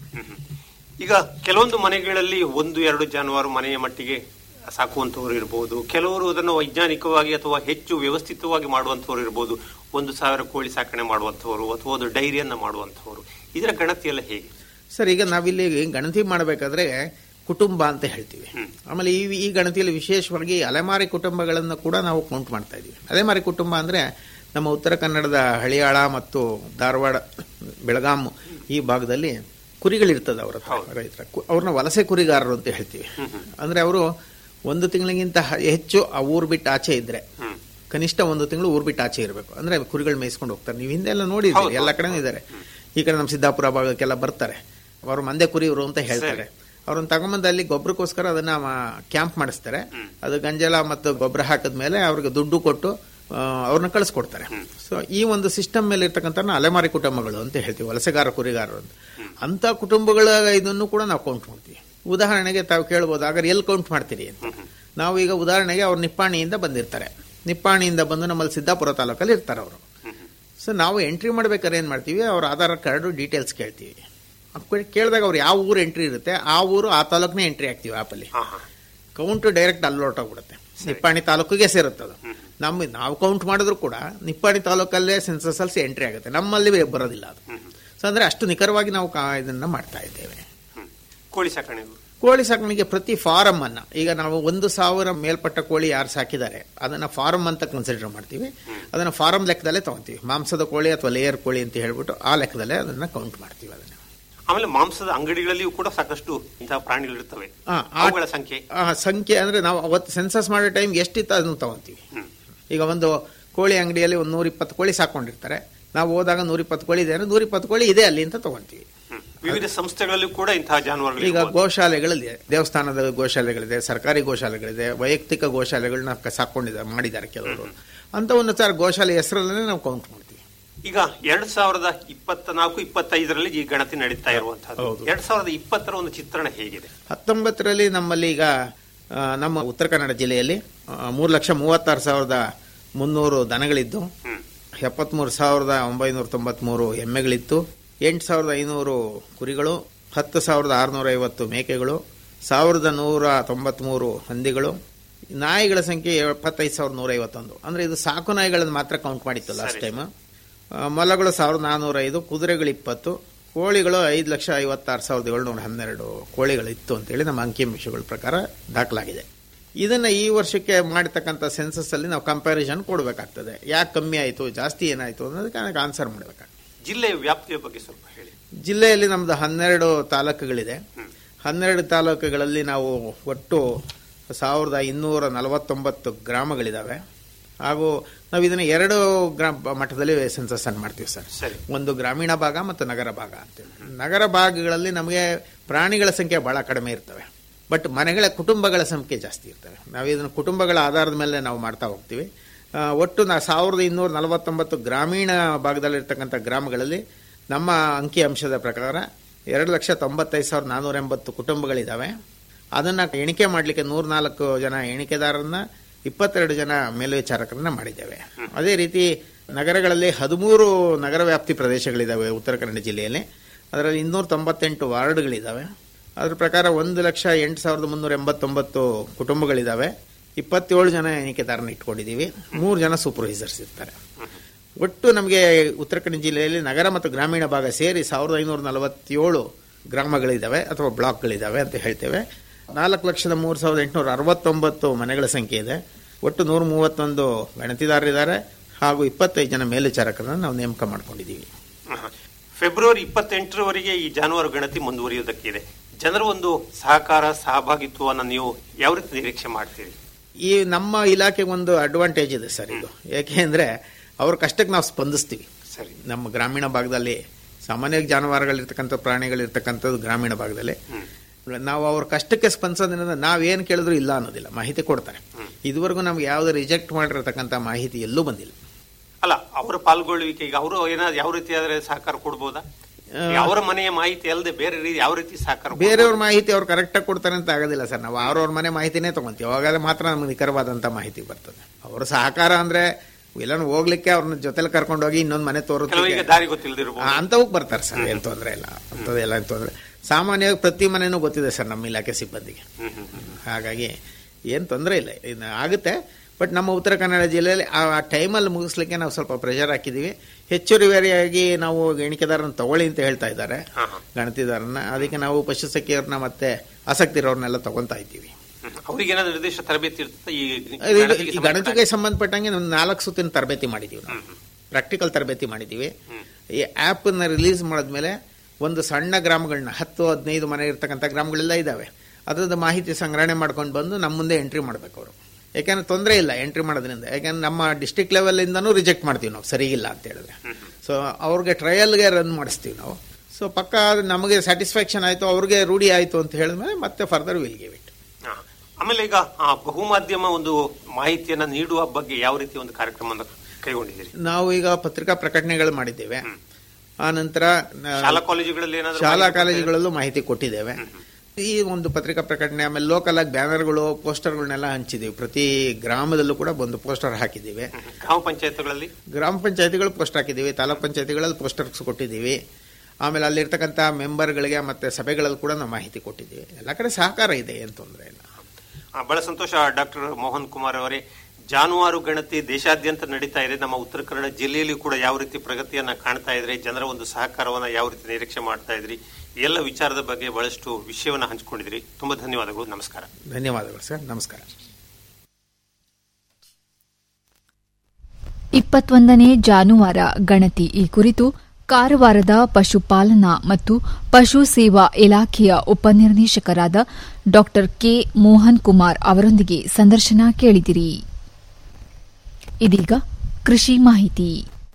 ಈಗ ಕೆಲವೊಂದು ಮನೆಗಳಲ್ಲಿ ಒಂದು ಎರಡು ಜಾನುವಾರು ಮನೆಯ ಮಟ್ಟಿಗೆ ಸಾಕುವಂತವರು ಇರಬಹುದು ಕೆಲವರು ಅದನ್ನು ವೈಜ್ಞಾನಿಕವಾಗಿ ಅಥವಾ ಹೆಚ್ಚು ವ್ಯವಸ್ಥಿತವಾಗಿ ಮಾಡುವಂತವರು ಇರಬಹುದು ಒಂದು ಸಾವಿರ ಕೋಳಿ ಸಾಕಣೆ ಮಾಡುವಂತವರು ಅಥವಾ ಒಂದು ಡೈರಿಯನ್ನ ಮಾಡುವಂತವರು ಇದರ ಗಣತಿಯೆಲ್ಲ ಹೇಗೆ ಸರ್ ಈಗ ನಾವಿಲ್ಲಿ ಗಣತಿ ಮಾಡಬೇಕಾದ್ರೆ ಕುಟುಂಬ ಅಂತ ಹೇಳ್ತೀವಿ ಆಮೇಲೆ ಈ ಈ ಗಣತಿಯಲ್ಲಿ ವಿಶೇಷವಾಗಿ ಅಲೆಮಾರಿ ಕುಟುಂಬಗಳನ್ನು ಕೂಡ ನಾವು ಕೌಂಟ್ ಮಾಡ್ತಾ ಇದ್ದೀವಿ ಅಲೆಮಾರಿ ಕುಟುಂಬ ಅಂದ್ರೆ ನಮ್ಮ ಉತ್ತರ ಕನ್ನಡದ ಹಳಿಯಾಳ ಮತ್ತು ಧಾರವಾಡ ಬೆಳಗಾಂ ಈ ಭಾಗದಲ್ಲಿ ಕುರಿಗಳಿರ್ತದೆ ಅವರ ಹತ್ರ, ರೈತರ ಕು- ಅವ್ರನ್ನ ವಲಸೆ ಕುರಿಗಾರರು ಅಂತ ಹೇಳ್ತೀವಿ ಅಂದ್ರೆ ಅವರು ಒಂದು ತಿಂಗಳಿಗಿಂತ ಹ- ಹೆಚ್ಚು ಆ ಊರು ಬಿಟ್ಟು ಆಚೆ ಇದ್ರೆ ಕನಿಷ್ಠ ಒಂದು ತಿಂಗಳು ಊರು ಬಿಟ್ಟು ಆಚೆ ಇರಬೇಕು ಅಂದ್ರೆ ಕುರಿಗಳು ಮೇಯಿಸ್ಕೊಂಡು ಹೋಗ್ತಾರೆ ನೀವು ಹಿಂದೆ ಎಲ್ಲ ನೋಡಿದ್ದೀರಿ ಎಲ್ಲ ಕಡೆ ಇದ್ದಾರೆ ಈ ಕಡೆ ನಮ್ಮ ಸಿದ್ದಾಪುರ ಭಾಗಕ್ಕೆಲ್ಲ ಬರ್ತಾರೆ ಅವರು ಮಂದೆ ಕುರಿಯವರು ಅಂತ ಹೇಳ್ತಾರೆ ಅವ್ರನ್ನ ತಗೊಂಬಂದು ಅಲ್ಲಿ ಗೊಬ್ಬರಕ್ಕೋಸ್ಕರ ಅದನ್ನ ಕ್ಯಾಂಪ್ ಮಾಡಿಸ್ತಾರೆ ಅದು ಗಂಜಲ ಮತ್ತು ಗೊಬ್ಬರ ಹಾಕಿದ್ಮೇಲೆ ಅವ್ರಿಗೆ ದುಡ್ಡು ಕೊಟ್ಟು ಆ, ಅವ್ರನ್ನ ಕಳಿಸ್ಕೊಡ್ತಾರೆ ಸೊ ಈ ಒಂದು ಸಿಸ್ಟಮ್ ಮೇಲೆ ಇರ್ತಕ್ಕಂಥ ಅಲೆಮಾರಿ ಕುಟುಂಬಗಳು ಅಂತ ಹೇಳ್ತೀವಿ ವಲಸೆಗಾರ ಕುರಿಗಾರರು ಅಂತ ಅಂತ ಕುಟುಂಬಗಳ ಇದನ್ನು ಕೂಡ ನಾವು ಕೌಂಟ್ ಮಾಡ್ತೀವಿ ಉದಾಹರಣೆಗೆ ತಾವು ಕೇಳ್ಬೋದು ಹಾಗಾದ್ರೆ ಎಲ್ಲಿ ಕೌಂಟ್ ಮಾಡ್ತೀರಿ ಅಂತ ನಾವು ಈಗ ಉದಾಹರಣೆಗೆ ಅವ್ರು ನಿಪ್ಪಾಣಿಯಿಂದ ಬಂದಿರ್ತಾರೆ ನಿಪ್ಪಾಣಿಯಿಂದ ಬಂದು ನಮ್ಮಲ್ಲಿ ಸಿದ್ದಾಪುರ ತಾಲೂಕಲ್ಲಿ ಇರ್ತಾರೆ ಅವರು ಸೊ ನಾವು ಎಂಟ್ರಿ ಮಾಡ್ಬೇಕಾದ್ರೆ ಏನು ಮಾಡ್ತೀವಿ ಅವ್ರ ಆಧಾರ್ ಕಾರ್ಡು ಡೀಟೇಲ್ಸ್ ಕೇಳ್ತೀವಿ ಅಪ್ಪ ಕೇಳಿದಾಗ ಅವ್ರು ಯಾವ ಊರು ಎಂಟ್ರಿ ಇರುತ್ತೆ ಆ ಊರು ಆ ತಾಲೂಕ್ನೇ ಎಂಟ್ರಿ ಆಗ್ತೀವಿ ಆಪಲ್ಲಿ ಹಾ ಹಾ ಕೌಂಟ್ ಡೈರೆಕ್ಟ್ ಅಲ್ಲಿ ಹೊರಟೋಗ್ಬಿಡುತ್ತೆ ನಿಪ್ಪಾಣಿ ತಾಲೂಕಿಗೆ ಸೇರುತ್ತೆ ಅದು ನಮ್ಮ ನಾವು ಕೌಂಟ್ ಮಾಡಿದ್ರು ಕೂಡ ನಿಪ್ಪಾಣಿ ತಾಲೂಕಲ್ಲೇ ಸೆನ್ಸಸ್ ಅಲ್ಲಿ ಎಂಟ್ರಿ ಆಗುತ್ತೆ ನಮ್ಮಲ್ಲಿ ಬರೋದಿಲ್ಲ ಅದು ಸೊ ಅಂದ್ರೆ ಅಷ್ಟು ನಿಖರವಾಗಿ ನಾವು ಕಾ- ಇದನ್ನ ಮಾಡ್ತಾ ಇದ್ದೇವೆ ಹ್ಮ್. ಕೋಳಿ ಸಾಕಣೆ ಕೋಳಿ ಸಾಕಾಣಿಕೆ ಪ್ರತಿ ಫಾರಂ ಅನ್ನ ಈಗ ನಾವು ಒಂದು ಸಾವಿರ ಮೇಲ್ಪಟ್ಟ ಕೋಳಿ ಯಾರು ಸಾಕಿದ್ದಾರೆ ಅದನ್ನ ಫಾರಂ ಅಂತ ಕನ್ಸಿಡರ್ ಮಾಡ್ತೀವಿ ಅದನ್ನ ಫಾರಂ ಲೆಕ್ಕದಲ್ಲೇ ತಗೊಂತೀವಿ ಮಾಂಸದ ಕೋಳಿ ಅಥವಾ ಲೇಯರ್ ಕೋಳಿ ಅಂತ ಹೇಳ್ಬಿಟ್ಟು ಆ ಲೆಕ್ಕದಲ್ಲೇ ಅದನ್ನ ಕೌಂಟ್ ಮಾಡ್ತೀವಿ ಅದನ್ನ ಆಮೇಲೆ ಮಾಂಸದ ಅಂಗಡಿಗಳಲ್ಲಿಯೂ ಕೂಡ ಸಾಕಷ್ಟು ಇಂತಹ ಪ್ರಾಣಿಗಳಿರ್ತವೆ ಆ, ಆ- ಅವುಗಳ ಸಂಖ್ಯೆ ಆ ಸಂಖ್ಯೆ ಅಂದ್ರೆ ನಾವು ಅವತ್ತು ಸೆನ್ಸಸ್ ಮಾಡೋ ಟೈಮ್ ಎಷ್ಟಿತ್ತು ಅದನ್ನು ತಗೊಂತೀವಿ ಹ್ಮ್. ಈಗ ಒಂದು ಕೋಳಿ ಅಂಗಡಿಯಲ್ಲಿ ಒಂದು ನೂರ ಇಪ್ಪತ್ತು ಕೋಳಿ ಸಾಕೊಂಡಿರ್ತಾರೆ ನಾವು ಹೋದಾಗ ನೂರ ಇಪ್ಪತ್ತು ಕೋಳಿ ಇದೆ ಅಂದ್ರೆ ನೂರ ಇಪ್ಪತ್ತು ಕೋಳಿ ಇದೆ ಅಲ್ಲಿ ಅಂತ ತಗೊಂತೀವಿ ಹ್ಮ್. ವಿವಿಧ ಸಂಸ್ಥೆಗಳಲ್ಲೂ ಕೂಡ ಇಂತಹ ಜಾನುವಾರುಗಳು ಈಗ ಇರ್ಬೋದು. ಗೋಶಾಲೆಗಳಿದೆ ದೇವಸ್ಥಾನದ ಗೋಶಾಲೆಗಳಿದೆ ಸರ್ಕಾರಿ ಗೋಶಾಲೆಗಳಿದೆ ವೈಯಕ್ತಿಕ ಗೋಶಾಲೆಗಳನ್ನ ಕ- ಸಾಕೊಂಡಿದ್ದಾರೆ ಮಾಡಿದ್ದಾರೆ ಕೆಲವರು ಅಂತ ಒಂದು ಸರ್ ಗೋಶಾಲೆ ಹೆಸರಲ್ಲೇ ನಾವು ಕೌಂಟ್ ಮಾಡ್ತೀವಿ ಈಗ ಎರಡ್ ಸಾವಿರದ ಇಪ್ಪತ್ತ ನಾಲ್ಕು ಇಪ್ಪತ್ತೈದರಲ್ಲಿ ಈ ಗಣತಿ ನಡೀತಾ ಇರುವಂತಹದ್ದು ಹೌದು. ಎರಡ್ ಸಾವಿರದ ಇಪ್ಪತ್ತರ ಒಂದು ಚಿತ್ರಣ ಹೇಗಿದೆ ಹತ್ತೊಂಬತ್ತರಲ್ಲಿ ನಮ್ಮಲ್ಲಿ ಈಗ ಆ, ನಮ್ಮ ಉತ್ತರ ಕನ್ನಡ ಜಿಲ್ಲೆಯಲ್ಲಿ ಮೂರು ಲಕ್ಷ ಮೂವತ್ತಾರು ಸಾವಿರದ ಮುನ್ನೂರು ದನಗಳಿದ್ದು ಹ್ಮ್ ಎಪ್ಪತ್ಮೂರು ಸಾವಿರದ ಒಂಬೈನೂರ ತೊಂಬತ್ಮೂರು ಎಮ್ಮೆಗಳಿತ್ತು ಎಂಟು ಸಾವಿರದ ಐನೂರು ಕುರಿಗಳು ಹತ್ತು ಸಾವಿರದ ಆರುನೂರ ಐವತ್ತು ಮೇಕೆಗಳು ಸಾವಿರದ ನೂರ ತೊಂಬತ್ಮೂರು ಹಂದಿಗಳು ನಾಯಿಗಳ ಸಂಖ್ಯೆ ಎಪ್ಪತ್ತೈದು ಸಾವಿರದ ನೂರ ಐವತ್ತೊಂದು ಅಂದರೆ ಇದು ಸಾಕು ನಾಯಿಗಳನ್ನು ಮಾತ್ರ ಕೌಂಟ್ ಮಾಡಿತ್ತು ಲಾಸ್ಟ್ ಸರಿ. ಟೈಮ್ ಮೊಲಗಳು ಸಾವಿರದ ನಾನ್ನೂರ ಐದು ಕುದುರೆಗಳು ಇಪ್ಪತ್ತು ಕೋಳಿಗಳು ಐದು ಲಕ್ಷ ಐವತ್ತಾರು ಸಾವಿರದ ಏಳ್ನೂರ ಹನ್ನೆರಡು ಕೋಳಿಗಳಿತ್ತು ಅಂತೇಳಿ ನಮ್ಮ ಅಂಕಿಅಂಶಗಳ ಪ್ರಕಾರ ದಾಖಲಾಗಿದೆ ಇದನ್ನ ಈ ವರ್ಷಕ್ಕೆ ಮಾಡಿರ್ತಕ್ಕಂಥ ಸೆನ್ಸಸ್ ಅಲ್ಲಿ ನಾವು ಕಂಪ್ಯಾರಿಸನ್ ಕೊಡಬೇಕಾಗ್ತದೆ ಯಾಕೆ ಕಮ್ಮಿ ಆಯಿತು ಜಾಸ್ತಿ ಏನಾಯಿತು ಅನ್ನೋದಕ್ಕೆ ನನಗೆ ಆನ್ಸರ್ ಮಾಡಬೇಕಾಗ್ತದೆ ಜಿಲ್ಲೆಯ ವ್ಯಾಪ್ತಿಯ ಬಗ್ಗೆ ಸ್ವಲ್ಪ ಹೇಳಿ ಜಿಲ್ಲೆಯಲ್ಲಿ ನಮ್ದು ಹನ್ನೆರಡು ತಾಲೂಕುಗಳಿದೆ ಹ್ಮ್. ಹನ್ನೆರಡು ತಾಲೂಕುಗಳಲ್ಲಿ ನಾವು ಒಟ್ಟು ಸಾವಿರದ ಇನ್ನೂರ ನಲವತ್ತೊಂಬತ್ತು ಗ್ರಾಮಗಳಿದ್ದಾವೆ ಹಾಗೂ ನಾವು ಇದನ್ನು ಎರಡು ಗ್ರಾಮ ಮಟ್ಟದಲ್ಲಿ ಸೆನ್ಸಸ್ ಅನ್ನು ಮಾಡ್ತೀವಿ ಸರ್ ಸರಿ ಒಂದು ಗ್ರಾಮೀಣ ಭಾಗ ಮತ್ತು ನಗರ ಭಾಗ ಅಂತೇಳಿ ನಗರ ಭಾಗಗಳಲ್ಲಿ ನಮಗೆ ಪ್ರಾಣಿಗಳ ಸಂಖ್ಯೆ ಬಹಳ ಕಡಿಮೆ ಇರ್ತವೆ ಬಟ್ ಮನೆಗಳ ಕುಟುಂಬಗಳ ಸಂಖ್ಯೆ ಜಾಸ್ತಿ ಇರ್ತವೆ ನಾವು ಇದನ್ನು ಕುಟುಂಬಗಳ ಆಧಾರದ ಮೇಲೆ ನಾವು ಮಾಡ್ತಾ ಹೋಗ್ತೀವಿ ಆ, ಒಟ್ಟು ನಾ ಸಾವಿರದ ಇನ್ನೂರ ನಲವತ್ತೊಂಬತ್ತು ಗ್ರಾಮೀಣ ಭಾಗದಲ್ಲಿರ್ತಕ್ಕಂಥ ಗ್ರಾಮಗಳಲ್ಲಿ ನಮ್ಮ ಅಂಕಿ ಅಂಶದ ಪ್ರಕಾರ ಎರಡು ಲಕ್ಷ ತೊಂಬತ್ತೈದು ಸಾವಿರದ ನಾನ್ನೂರ ಎಂಬತ್ತು ಕುಟುಂಬಗಳಿದ್ದಾವೆ ಅದನ್ನು ಎಣಿಕೆ ಮಾಡಲಿಕ್ಕೆ ನೂರ್ನಾಲ್ಕು ಜನ ಎಣಿಕೆದಾರರನ್ನ ಇಪ್ಪತ್ತೆರಡು ಜನ ಮೇಲ್ವಿಚಾರಕರನ್ನ ಮಾಡಿದ್ದೇವೆ ಅದೇ ರೀತಿ ನಗರಗಳಲ್ಲಿ ಹದಿಮೂರು ನಗರ ವ್ಯಾಪ್ತಿ ಪ್ರದೇಶಗಳಿದ್ದಾವೆ ಉತ್ತರ ಕನ್ನಡ ಜಿಲ್ಲೆಯಲ್ಲಿ ಅದರಲ್ಲಿ ಇನ್ನೂರ ತೊಂಬತ್ತೆಂಟು ವಾರ್ಡ್ಗಳಿದ್ದಾವೆ ಅದ್ರ ಪ್ರಕಾರ ಒಂದು ಲಕ್ಷ ಎಂಟು ಸಾವಿರದ ಮುನ್ನೂರ ಎಂಬತ್ತೊಂಬತ್ತು ಕುಟುಂಬಗಳಿದ್ದಾವೆ ಇಪ್ಪತ್ತೇಳು ಜನ ಎಣಿಕೆದಾರನ ಇಟ್ಕೊಂಡಿದ್ದೀವಿ ಮೂರು ಜನ ಸೂಪರ್ವೈಸರ್ಸ್ ಇರ್ತಾರೆ ಒಟ್ಟು ನಮಗೆ ಉತ್ತರ ಕನ್ನಡ ಜಿಲ್ಲೆಯಲ್ಲಿ ನಗರ ಮತ್ತು ಗ್ರಾಮೀಣ ಭಾಗ ಸೇರಿ ಸಾವಿರದ ಐನೂರ ನಲವತ್ತೇಳು ಗ್ರಾಮಗಳಿದ್ದಾವೆ ಅಥವಾ ಬ್ಲಾಕ್ಗಳಿದ್ದಾವೆ ಅಂತ ಹೇಳ್ತೇವೆ ನಾಲ್ಕು ಲಕ್ಷದ ಮೂರು ಸಾವಿರದ ಎಂಟುನೂರ ಅರವತ್ತೊಂಬತ್ತು ಮನೆಗಳ ಸಂಖ್ಯೆ ಇದೆ ಒಟ್ಟು ನೂರ ಮೂವತ್ತೊಂದು ಗಣತಿದಾರರಿದ್ದಾರೆ ಹಾಗೂ ಇಪ್ಪತ್ತೈದು ಜನ ಮೇಲ್ವಿಚಾರಕರನ್ನ ನಾವು ನೇಮಕ ಮಾಡ್ಕೊಂಡಿದ್ದೀವಿ ಆಹಾ. ಫೆಬ್ರವರಿ ಇಪ್ಪತ್ತೆಂಟರವರೆಗೆ ಈ ಜಾನುವಾರು ಗಣತಿ ಮುಂದುವರಿಯುವುದಕ್ಕಿದೆ ಜನರ ಒಂದು ಸಹಕಾರ ಸಹಭಾಗಿತ್ವವನ್ನು ನೀವು ಯಾವ ರೀತಿ ನಿರೀಕ್ಷೆ ಮಾಡ್ತೀರಿ ಈ ನಮ್ಮ ಇಲಾಖೆಗೆ ಒಂದು ಅಡ್ವಾಂಟೇಜ್ ಇದೆ ಸರ್ ಇದು ಯಾಕೆಂದ್ರೆ ಅವ್ರ ಕಷ್ಟಕ್ಕೆ ನಾವು ಸ್ಪಂದಿಸ್ತೀವಿ ಸರಿ ನಮ್ಮ ಗ್ರಾಮೀಣ ಭಾಗದಲ್ಲಿ ಸಾಮಾನ್ಯವಾಗಿ ಜಾನುವಾರುಗಳಿರ್ತಕ್ಕಂಥ ಪ್ರಾಣಿಗಳಿರ್ತಕ್ಕಂಥದ್ದು ಗ್ರಾಮೀಣ ಭಾಗದಲ್ಲಿ ಹ್ಮ್. ನಾವು ಅವ್ರ ಕಷ್ಟಕ್ಕೆ ಸ್ಪಂದಿಸೋದ್ರಿಂದ ನಾವೇನು ಕೇಳಿದ್ರು ಇಲ್ಲ ಅನ್ನೋದಿಲ್ಲ ಮಾಹಿತಿ ಕೊಡ್ತಾರೆ ಇದುವರೆಗೂ ನಮ್ಗೆ ಯಾವುದೇ ರಿಜೆಕ್ಟ್ ಮಾಡಿರತಕ್ಕಂಥ ಮಾಹಿತಿ ಎಲ್ಲೂ ಬಂದಿಲ್ಲ ಅಲ್ಲ ಅವರ ಪಾಲ್ಗೊಳ್ಳುವಿಕೆ ಈಗ ಅವರು ಏನಾದ್ರು ಯಾವ ರೀತಿ ಆದ್ರೆ ಸಹಕಾರ ಕೊಡ್ಬೋದಾ ಈಗ ಅವರ ಮನೆಯ ಮಾಹಿತಿ ಅಲ್ಲದೆ ಬೇರೆ ರೀತಿ ಯಾವ ರೀತಿ ಸಹಕಾರ ಕೊಡ್ಬೋದು? ಬೇರೆಯವ್ರ ಮಾಹಿತಿ ಅವ್ರು ಕರೆಕ್ಟಾಗಿ ಕೊಡ್ತಾರೆ ಅಂತ ಆಗೋದಿಲ್ಲ ಸರ್ ನಾವು ಅವ್ರವ್ರ ಮನೆ ಮಾಹಿತಿನೇ ತಗೊಂತೀವಿ ಅವಾಗ ಮಾತ್ರ ನಮ್ಗೆ ನಿಖರವಾದಂಥ ಮಾಹಿತಿ ಬರ್ತದೆ ಅವ್ರ ಸಹಕಾರ ಅಂದ್ರೆ ಎಲ್ಲಾನು ಹೋಗ್ಲಿಕ್ಕೆ ಅವ್ರನ್ನ ಜೊತೆಲಿ ಕರ್ಕೊಂಡೋಗಿ ಇನ್ನೊಂದು ಮನೆ ಕೆಲವರಿಗೆ ತೋರೋದಕ್ಕೆ ದಾರಿ ಗೊತ್ತಿಲ್ಲದಿರಬಹುದು ಅಂತವಕ್ಕೆ ಬರ್ತಾರೆ ಸರ್ ಏನ್ ತೊಂದರೆ ಇಲ್ಲ ಅಂಥದ್ದೆಲ್ಲ ಏನ್ ತೊಂದರೆ ಸಾಮಾನ್ಯವಾಗಿ ಪ್ರತಿ ಮನೆನೂ ಗೊತ್ತಿದೆ ಸರ್ ನಮ್ಮ ಇಲಾಖೆ ಸಿಬ್ಬಂದಿಗೆ ಹಾಗಾಗಿ ಏನು ತೊಂದರೆ ಇಲ್ಲ ಇನ್ನು ಆಗುತ್ತೆ ಬಟ್ ನಮ್ಮ ಉತ್ತರ ಕನ್ನಡ ಜಿಲ್ಲೆಯಲ್ಲಿ ಆ ಟೈಮಲ್ಲಿ ಮುಗಿಸ್ಲಿಕ್ಕೆ ನಾವು ಸ್ವಲ್ಪ ಪ್ರೆಷರ್ ಹಾಕಿದ್ದೀವಿ ಹೆಚ್ಚುವರಿಯಾಗಿ ನಾವು ಎಣಿಕೆದಾರನ ತಗೊಳ್ಳಿ ಅಂತ ಹೇಳ್ತಾ ಇದ್ದಾರೆ ಹಾ, ಹಾ. ಗಣತಿದಾರನ್ನ ಅದಕ್ಕೆ ನಾವು ಪಶು ಸಖಿಯವ್ರನ್ನ ಮತ್ತೆ ಆಸಕ್ತಿ ಇರೋರ್ನೆಲ್ಲ ತಗೊಂತಾ ಇದ್ದೀವಿ ಅವರಿಗೆ ಏನಾದ್ರು ನಿರ್ದಿಷ್ಟ ತರಬೇತಿ ಇರ್ತದೆ ಈ ಇದು- ಗಣತಿಗೆ ಈ ಸಂಬಂಧಪಟ್ಟ ಗಣತಿಗೆ ಸಂಬಂಧಪಟ್ಟಂಗೆ ಒಂದು ನಾಲ್ಕು ಸುತ್ತಿನ ತರಬೇತಿ ಮಾಡಿದ್ದೀವಿ ನಾವು ಪ್ರಾಕ್ಟಿಕಲ್ ತರಬೇತಿ ಮಾಡಿದ್ದೀವಿ ಈ ಆ್ಯಪನ್ನು ರಿಲೀಸ್ ಮಾಡಿದ್ಮೇಲೆ ಒಂದು ಸಣ್ಣ ಗ್ರಾಮಗಳನ್ನ ಹತ್ತು ಹದಿನೈದು ಮನೆ ಇರ್ತಕ್ಕಂಥ ಗ್ರಾಮಗಳೆಲ್ಲ ಇದ್ದಾವೆ ಅದ್ರದ್ದು ಮಾಹಿತಿ ಸಂಗ್ರಹಣೆ ಮಾಡ್ಕೊಂಡು ಬಂದು ನಮ್ಮ ಮುಂದೆ ಎಂಟ್ರಿ ಮಾಡ್ಬೇಕು ಅವರು ಯಾಕೆಂದ್ರೆ ತೊಂದರೆ ಇಲ್ಲ ಎಂಟ್ರಿ ಮಾಡೋದ್ರಿಂದ ಯಾಕೆಂದ್ರೆ ನಮ್ಮ ಡಿಸ್ಟಿಕ್ ಲೆವೆಲಿಂದನೂ ರಿಜೆಕ್ಟ್ ಮಾಡ್ತೀವಿ ನಾವು ಸರಿಗಿಲ್ಲ ಅಂತ ಹೇಳಿದ್ರೆ ಸೊ ಅವ್ರಿಗೆ ಟ್ರಯಲ್ಗೆ ರನ್ ಮಾಡಿಸ್ತೀವಿ ನಾವು ಸೊ ಪಕ್ಕ ಅದು ನಮಗೆ ಸ್ಯಾಟಿಸ್ಫ್ಯಾಕ್ಷನ್ ಆಯಿತು ಅವ್ರಿಗೆ ರೂಢಿ ಆಯಿತು ಅಂತ ಹೇಳಿದ್ಮೇಲೆ ಮತ್ತೆ ಫರ್ದರ್ ವಿಲ್ ಗಿವ್ ಇಟ್ ಹಾ. ಆಮೇಲೆ ಈಗ ಆ, ಬಹುಮಾಧ್ಯಮ ಒಂದು ಮಾಹಿತಿಯನ್ನ ನೀಡುವ ಬಗ್ಗೆ ಯಾವ ರೀತಿ ಒಂದು ಕಾರ್ಯಕ್ರಮವನ್ನು ಕೈಗೊಂಡಿದ್ದೀರಿ ನಾವು ಈಗ ಪತ್ರಿಕಾ ಪ್ರಕಟಣೆಗಳು ಮಾಡಿದ್ದೇವೆ ಆ ನಂತರ ನ- ಶಾಲಾ ಕಾಲೇಜುಗಳಲ್ಲಿ ಏನಾದ್ರು ಶಾಲಾ ಮಾಹಿತಿ ಕಾಲೇಜುಗಳಲ್ಲೂ ಮಾಹಿತಿ ಕೊಟ್ಟಿದ್ದೇವೆ ಈ ಒಂದು ಪತ್ರಿಕಾ ಪ್ರಕಟಣೆ ಆಮೇಲೆ ಲೋಕಲ್ ಆಗಿ ಬ್ಯಾನರ್ಗಳು ಪೋಸ್ಟರ್ಗಳನ್ನೆಲ್ಲ ಹಂಚಿದ್ದೀವಿ ಪ್ರತಿ ಗ್ರಾಮದಲ್ಲೂ ಕೂಡ ಒಂದು ಪೋಸ್ಟರ್ ಹಾಕಿದ್ದೀವಿ ಹ್ಮ್. ಗ್ರಾಮ ಪಂಚಾಯತ್ಗಳಲ್ಲಿ ಗ್ರಾಮ ಪಂಚಾಯತಿಗಳು ಪೋಸ್ಟ್ ಹಾಕಿದ್ದೀವಿ ತಾಲೂಕ್ ಪಂಚಾಯತಿಗಳಲ್ಲಿ ಪೋಸ್ಟರ್ಸ್ ಕೊಟ್ಟಿದ್ದೀವಿ ಆಮೇಲೆ ಅಲ್ಲಿರ್ತಕ್ಕಂಥ ಮೆಂಬರ್ಗಳಿಗೆ ಮತ್ತೆ ಸಭೆಗಳಲ್ಲಿ ಕೂಡ ನಾವು ಮಾಹಿತಿ ಕೊಟ್ಟಿದ್ದೀವಿ ಎಲ್ಲ ಕಡೆ ಸಹಕಾರ ಇದೆ ಏನು ತೊಂದರೆ ಇಲ್ಲ ಆ, ಬಹಳ ಸಂತೋಷ ಡಾಕ್ಟರ್ ಮೋಹನ್ ಕುಮಾರ್ ಅವರೇ ಜಾನುವಾರು ಗಣತಿ ದೇಶಾದ್ಯಂತ ನಡೀತಾ ಇದೆ ನಮ್ಮ ಉತ್ತರ ಕನ್ನಡ ಜಿಲ್ಲೆಯಲ್ಲಿ ಕೂಡ ಯಾವ ರೀತಿ ಪ್ರಗತಿಯನ್ನ ಕಾಣ್ತಾ ಇದ್ರೆ ಜನರ ಒಂದು ಸಹಕಾರವನ್ನ ಯಾವ ರೀತಿ ನಿರೀಕ್ಷೆ ಮಾಡ್ತಾ ಇದ್ರಿ ಈ ಎಲ್ಲ ವಿಚಾರದ ಬಗ್ಗೆ ಬಹಳಷ್ಟು ವಿಷಯವನ್ನ ಹಂಚಿಕೊಂಡಿದ್ರಿ ತುಂಬಾ ಧನ್ಯವಾದಗಳು ನಮಸ್ಕಾರ ಧನ್ಯವಾದಗಳು ಸರ್ ನಮಸ್ಕಾರ ಇಪ್ಪತ್ತೊಂದನೇ ಜಾನುವಾರ ಗಣತಿ ಈ ಕುರಿತು ಕಾರವಾರದ ಪಶುಪಾಲನಾ ಮತ್ತು ಪಶು ಸೇವಾ ಇಲಾಖೆಯ ಉಪನಿರ್ದೇಶಕರಾದ ಡಾ ಕೆ ಮೋಹನ್ ಕುಮಾರ್ ಅವರೊಂದಿಗೆ ಸಂದರ್ಶನ ಕೇಳಿದಿರಿ ಇದೀಗ ಕೃಷಿ ಮಾಹಿತಿ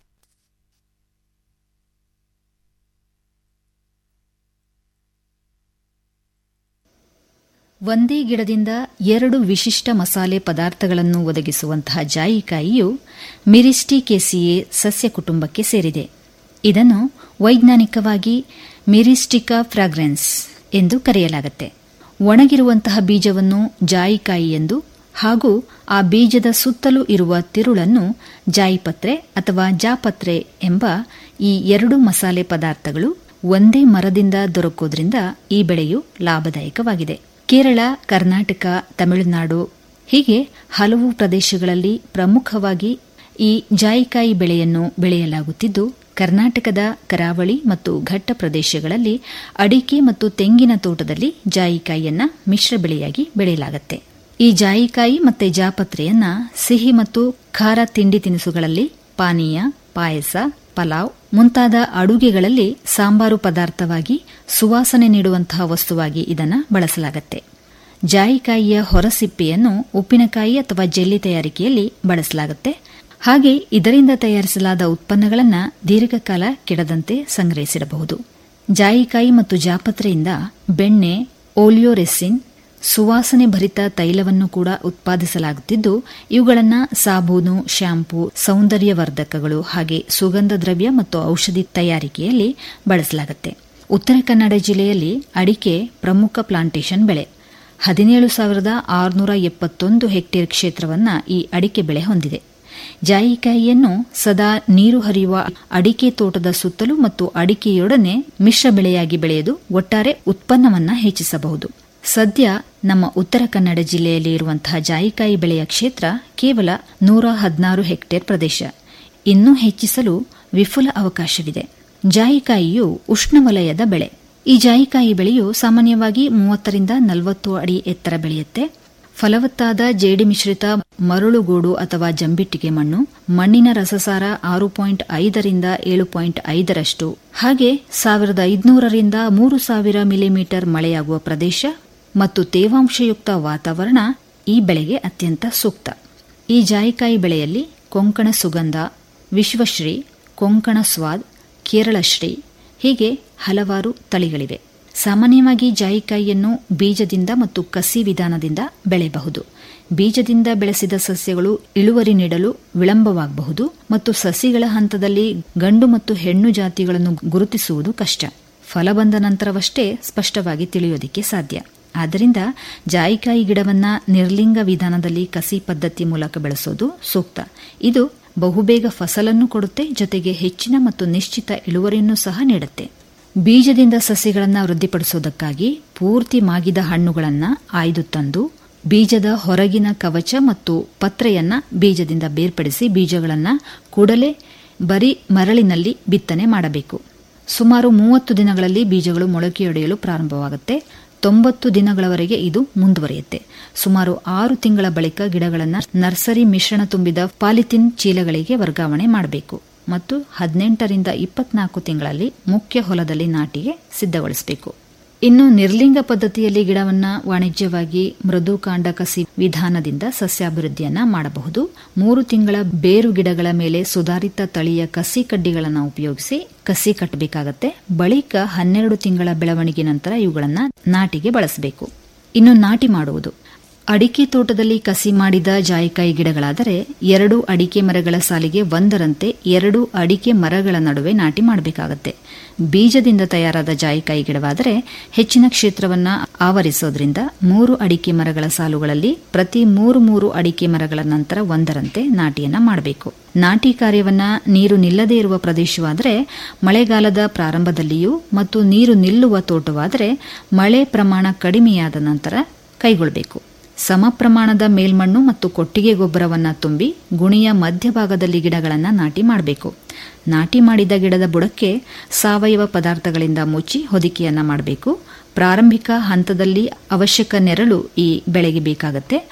ಒಂದೇ ಗಿಡದಿಂದ ಎರಡು ವಿಶಿಷ್ಟ ಮಸಾಲೆ ಪದಾರ್ಥಗಳನ್ನು ಒದಗಿಸುವಂತಹ ಜಾಯಿಕಾಯಿಯು ಮಿರಿಸ್ಟಿಕೇಸಿಯೆ ಸಸ್ಯ ಕುಟುಂಬಕ್ಕೆ ಸೇರಿದೆ ಇದನ್ನು ವೈಜ್ಞಾನಿಕವಾಗಿ ಮಿರಿಸ್ಟಿಕಾ ಫ್ರಾಗ್ರೆನ್ಸ್ ಎಂದು ಕರೆಯಲಾಗುತ್ತೆ ಒಣಗಿರುವಂತಹ ಬೀಜವನ್ನು ಜಾಯಿಕಾಯಿ ಎಂದು ಹಾಗೂ ಆ ಬೀಜದ ಸುತ್ತಲೂ ಇರುವ ತಿರುಳನ್ನು ಜಾಯಿಪತ್ರೆ ಅಥವಾ ಜಾಪತ್ರೆ ಎಂಬ ಈ ಎರಡು ಮಸಾಲೆ ಪದಾರ್ಥಗಳು ಒಂದೇ ಮರದಿಂದ ದೊರಕೋದ್ರಿಂದ ಈ ಬೆಳೆಯು ಲಾಭದಾಯಕವಾಗಿದೆ ಕೇರಳ ಕರ್ನಾಟಕ ತಮಿಳುನಾಡು ಹೀಗೆ ಹಲವು ಪ್ರದೇಶಗಳಲ್ಲಿ ಪ್ರಮುಖವಾಗಿ ಈ ಜಾಯಿಕಾಯಿ ಬೆಳೆಯನ್ನು ಬೆಳೆಯಲಾಗುತ್ತಿದ್ದು ಕರ್ನಾಟಕದ ಕರಾವಳಿ ಮತ್ತು ಘಟ್ಟ ಪ್ರದೇಶಗಳಲ್ಲಿ ಅಡಿಕೆ ಮತ್ತು ತೆಂಗಿನ ತೋಟದಲ್ಲಿ ಜಾಯಿಕಾಯಿಯನ್ನ ಮಿಶ್ರ ಬೆಳೆಯಾಗಿ ಬೆಳೆಯಲಾಗುತ್ತೆ ಈ ಜಾಯಿಕಾಯಿ ಮತ್ತು ಜಾಪತ್ರೆಯನ್ನ ಸಿಹಿ ಮತ್ತು ಖಾರ ತಿಂಡಿ ತಿನಿಸುಗಳಲ್ಲಿ ಪಾನೀಯ ಪಾಯಸ ಪಲಾವ್ ಮುಂತಾದ ಅಡುಗೆಗಳಲ್ಲಿ ಸಾಂಬಾರು ಪದಾರ್ಥವಾಗಿ ಸುವಾಸನೆ ನೀಡುವಂತಹ ವಸ್ತುವಾಗಿ ಇದನ್ನು ಬಳಸಲಾಗುತ್ತೆ ಜಾಯಿಕಾಯಿಯ ಹೊರಸಿಪ್ಪೆಯನ್ನು ಉಪ್ಪಿನಕಾಯಿ ಅಥವಾ ಜೆಲ್ಲಿ ತಯಾರಿಕೆಯಲ್ಲಿ ಬಳಸಲಾಗುತ್ತೆ ಹಾಗೆ ಇದರಿಂದ ತಯಾರಿಸಲಾದ ಉತ್ಪನ್ನಗಳನ್ನು ದೀರ್ಘಕಾಲ ಕೆಡದಂತೆ ಸಂಗ್ರಹಿಸಿಡಬಹುದು ಜಾಯಿಕಾಯಿ ಮತ್ತು ಜಾಪತ್ರೆಯಿಂದ ಬೆಣ್ಣೆ ಓಲಿಯೋರೆಸಿನ್ ಸುವಾಸನೆ ಭರಿತ ತೈಲವನ್ನು ಕೂಡ ಉತ್ಪಾದಿಸಲಾಗುತ್ತಿದ್ದು ಇವುಗಳನ್ನು ಸಾಬೂನು ಶ್ಯಾಂಪೂ ಸೌಂದರ್ಯವರ್ಧಕಗಳು ಹಾಗೆ ಸುಗಂಧ ದ್ರವ್ಯ ಮತ್ತು ಔಷಧಿ ತಯಾರಿಕೆಯಲ್ಲಿ ಬಳಸಲಾಗುತ್ತೆ ಉತ್ತರ ಕನ್ನಡ ಜಿಲ್ಲೆಯಲ್ಲಿ ಅಡಿಕೆ ಪ್ರಮುಖ ಪ್ಲಾಂಟೇಶನ್ ಬೆಳೆ ಹದಿನೇಳು ಸಾವಿರದ ಆರುನೂರ ಎಪ್ಪತ್ತೊಂದು ಹೆಕ್ಟೇರ್ ಕ್ಷೇತ್ರವನ್ನು ಈ ಅಡಿಕೆ ಬೆಳೆ ಹೊಂದಿದೆ ಜಾಯಿಕಾಯಿಯನ್ನು ಸದಾ ನೀರು ಹರಿಯುವ ಅಡಿಕೆ ತೋಟದ ಸುತ್ತಲೂ ಮತ್ತು ಅಡಿಕೆಯೊಡನೆ ಮಿಶ್ರ ಬೆಳೆಯಾಗಿ ಬೆಳೆದು ಒಟ್ಟಾರೆ ಉತ್ಪನ್ನವನ್ನ ಹೆಚ್ಚಿಸಬಹುದು ಸದ್ಯ ನಮ್ಮ ಉತ್ತರ ಕನ್ನಡ ಜಿಲ್ಲೆಯಲ್ಲಿ ಇರುವಂತಹ ಜಾಯಿಕಾಯಿ ಬೆಳೆಯ ಕ್ಷೇತ್ರ ಕೇವಲ ನೂರ ಹದಿನಾರು ಹೆಕ್ಟೇರ್ ಪ್ರದೇಶ ಇನ್ನೂ ಹೆಚ್ಚಿಸಲು ವಿಪುಲ ಅವಕಾಶವಿದೆ ಜಾಯಿಕಾಯಿಯು ಉಷ್ಣವಲಯದ ಬೆಳೆ ಈ ಜಾಯಿಕಾಯಿ ಬೆಳೆಯು ಸಾಮಾನ್ಯವಾಗಿ ಮೂವತ್ತರಿಂದ ನಲವತ್ತು ಅಡಿ ಎತ್ತರ ಬೆಳೆಯುತ್ತೆ ಫಲವತ್ತಾದ ಜೇಡಿ ಮಿಶ್ರಿತ ಮರಳುಗೋಡು ಅಥವಾ ಜಂಬಿಟ್ಟಿಗೆ ಮಣ್ಣು ಮಣ್ಣಿನ ರಸಸಾರ ಆರು ಪಾಯಿಂಟ್ ಐದರಿಂದ ಏಳು ಪಾಯಿಂಟ್ ಐದರಷ್ಟು ಹಾಗೆ ಸಾವಿರದ ಐದುನೂರರಿಂದ ಮೂರು ಸಾವಿರ ಮಿಲಿಮೀಟರ್ ಮಳೆಯಾಗುವ ಪ್ರದೇಶ ಮತ್ತು ತೇವಾಂಶಯುಕ್ತ ವಾತಾವರಣ ಈ ಬೆಳೆಗೆ ಅತ್ಯಂತ ಸೂಕ್ತ ಈ ಜಾಯಿಕಾಯಿ ಬೆಳೆಯಲ್ಲಿ ಕೊಂಕಣ ಸುಗಂಧ ವಿಶ್ವಶ್ರೀ ಕೊಂಕಣ ಸ್ವಾದ್ ಕೇರಳಶ್ರೀ ಹೀಗೆ ಹಲವಾರು ತಳಿಗಳಿವೆ ಸಾಮಾನ್ಯವಾಗಿ ಜಾಯಿಕಾಯಿಯನ್ನು ಬೀಜದಿಂದ ಮತ್ತು ಕಸಿ ವಿಧಾನದಿಂದ ಬೆಳೆಯಬಹುದು ಬೀಜದಿಂದ ಬೆಳೆಸಿದ ಸಸ್ಯಗಳು ಇಳುವರಿ ನೀಡಲು ವಿಳಂಬವಾಗಬಹುದು ಮತ್ತು ಸಸಿಗಳ ಹಂತದಲ್ಲಿ ಗಂಡು ಮತ್ತು ಹೆಣ್ಣು ಜಾತಿಗಳನ್ನು ಗುರುತಿಸುವುದು ಕಷ್ಟ ಫಲ ಬಂದ ನಂತರವಷ್ಟೇ ಸ್ಪಷ್ಟವಾಗಿ ತಿಳಿಯೋದಿಕ್ಕೆ ಸಾಧ್ಯ ಆದ್ದರಿಂದ ಜಾಯಿಕಾಯಿ ಗಿಡವನ್ನ ನಿರ್ಲಿಂಗ ವಿಧಾನದಲ್ಲಿ ಕಸಿ ಪದ್ಧತಿ ಮೂಲಕ ಬೆಳೆಸೋದು ಸೂಕ್ತ ಇದು ಬಹುಬೇಗ ಫಸಲನ್ನು ಕೊಡುತ್ತೆ ಜೊತೆಗೆ ಹೆಚ್ಚಿನ ಮತ್ತು ನಿಶ್ಚಿತ ಇಳುವರಿಯನ್ನು ಸಹ ನೀಡುತ್ತೆ ಬೀಜದಿಂದ ಸಸ್ಯಗಳನ್ನು ವೃದ್ಧಿಪಡಿಸುವುದಕ್ಕಾಗಿ ಪೂರ್ತಿ ಮಾಗಿದ ಹಣ್ಣುಗಳನ್ನು ಆಯ್ದು ತಂದು ಬೀಜದ ಹೊರಗಿನ ಕವಚ ಮತ್ತು ಪತ್ರೆಯನ್ನ ಬೀಜದಿಂದ ಬೇರ್ಪಡಿಸಿ ಬೀಜಗಳನ್ನು ಕೂಡಲೇ ಬರೀ ಮರಳಿನಲ್ಲಿ ಬಿತ್ತನೆ ಮಾಡಬೇಕು ಸುಮಾರು ಮೂವತ್ತು ದಿನಗಳಲ್ಲಿ ಬೀಜಗಳು ಮೊಳಕೆಯೊಡೆಯಲು ಪ್ರಾರಂಭವಾಗುತ್ತೆ ತೊಂಬತ್ತು ದಿನಗಳವರೆಗೆ ಇದು ಮುಂದುವರಿಯುತ್ತೆ ಸುಮಾರು ಆರು ತಿಂಗಳ ಬಳಿಕ ಗಿಡಗಳನ್ನು ನರ್ಸರಿ ಮಿಶ್ರಣ ತುಂಬಿದ ಪಾಲಿಥಿನ್ ಚೀಲಗಳಿಗೆ ವರ್ಗಾವಣೆ ಮಾಡಬೇಕು ಮತ್ತು ಹದಿನೆಂಟರಿಂದ ಇಪ್ಪತ್ನಾಲ್ಕು ತಿಂಗಳಲ್ಲಿ ಮುಖ್ಯ ಹೊಲದಲ್ಲಿ ನಾಟಿಗೆ ಸಿದ್ಧಗೊಳಿಸಬೇಕು ಇನ್ನು ನಿರ್ಲಿಂಗ ಪದ್ಧತಿಯಲ್ಲಿ ಗಿಡವನ್ನ ವಾಣಿಜ್ಯವಾಗಿ ಮೃದು ಕಾಂಡ ಕಸಿ ವಿಧಾನದಿಂದ ಸಸ್ಯಾಭಿವೃದ್ಧಿಯನ್ನ ಮಾಡಬಹುದು ಮೂರು ತಿಂಗಳ ಬೇರು ಗಿಡಗಳ ಮೇಲೆ ಸುಧಾರಿತ ತಳಿಯ ಕಸಿ ಕಡ್ಡಿಗಳನ್ನು ಉಪಯೋಗಿಸಿ ಕಸಿ ಕಟ್ಟಬೇಕಾಗತ್ತೆ ಬಳಿಕ ಹನ್ನೆರಡು ತಿಂಗಳ ಬೆಳವಣಿಗೆ ನಂತರ ಇವುಗಳನ್ನು ನಾಟಿಗೆ ಬಳಸಬೇಕು ಇನ್ನು ನಾಟಿ ಮಾಡುವುದು ಅಡಿಕೆ ತೋಟದಲ್ಲಿ ಕಸಿ ಮಾಡಿದ ಜಾಯಿಕಾಯಿ ಗಿಡಗಳಾದರೆ ಎರಡು ಅಡಿಕೆ ಮರಗಳ ಸಾಲಿಗೆ ಒಂದರಂತೆ ಎರಡು ಅಡಿಕೆ ಮರಗಳ ನಡುವೆ ನಾಟಿ ಮಾಡಬೇಕಾಗತ್ತೆ ಬೀಜದಿಂದ ತಯಾರಾದ ಜಾಯಿಕಾಯಿ ಗಿಡವಾದರೆ ಹೆಚ್ಚಿನ ಕ್ಷೇತ್ರವನ್ನ ಆವರಿಸೋದ್ರಿಂದ ಮೂರು ಅಡಿಕೆ ಮರಗಳ ಸಾಲುಗಳಲ್ಲಿ ಪ್ರತಿ ಮೂರು ಮೂರು ಅಡಿಕೆ ಮರಗಳ ನಂತರ ಒಂದರಂತೆ ನಾಟಿಯನ್ನ ಮಾಡಬೇಕು ನಾಟಿ ಕಾರ್ಯವನ್ನ ನೀರು ನಿಲ್ಲದೇ ಇರುವ ಪ್ರದೇಶವಾದರೆ ಮಳೆಗಾಲದ ಪ್ರಾರಂಭದಲ್ಲಿಯೂ ಮತ್ತು ನೀರು ನಿಲ್ಲುವ ತೋಟವಾದರೆ ಮಳೆ ಪ್ರಮಾಣ ಕಡಿಮೆಯಾದ ನಂತರ ಕೈಗೊಳ್ಳಬೇಕು ಸಮ ಪ್ರಮಾಣದ ಮೇಲ್ಮಣ್ಣು ಮತ್ತು ಕೊಟ್ಟಿಗೆ ಗೊಬ್ಬರವನ್ನು ತುಂಬಿ ಗುಣಿಯ ಮಧ್ಯಭಾಗದಲ್ಲಿ ಗಿಡಗಳನ್ನು ನಾಟಿ ಮಾಡಬೇಕು ನಾಟಿ ಮಾಡಿದ ಗಿಡದ ಬುಡಕ್ಕೆ ಸಾವಯವ ಪದಾರ್ಥಗಳಿಂದ ಮುಚ್ಚಿ ಹೊದಿಕೆಯನ್ನ ಮಾಡಬೇಕು ಪ್ರಾರಂಭಿಕ ಹಂತದಲ್ಲಿ ಅವಶ್ಯಕ ನೆರಳು ಈ ಬೆಳೆಗೆ ಬೇಕಾಗತ್ತೆ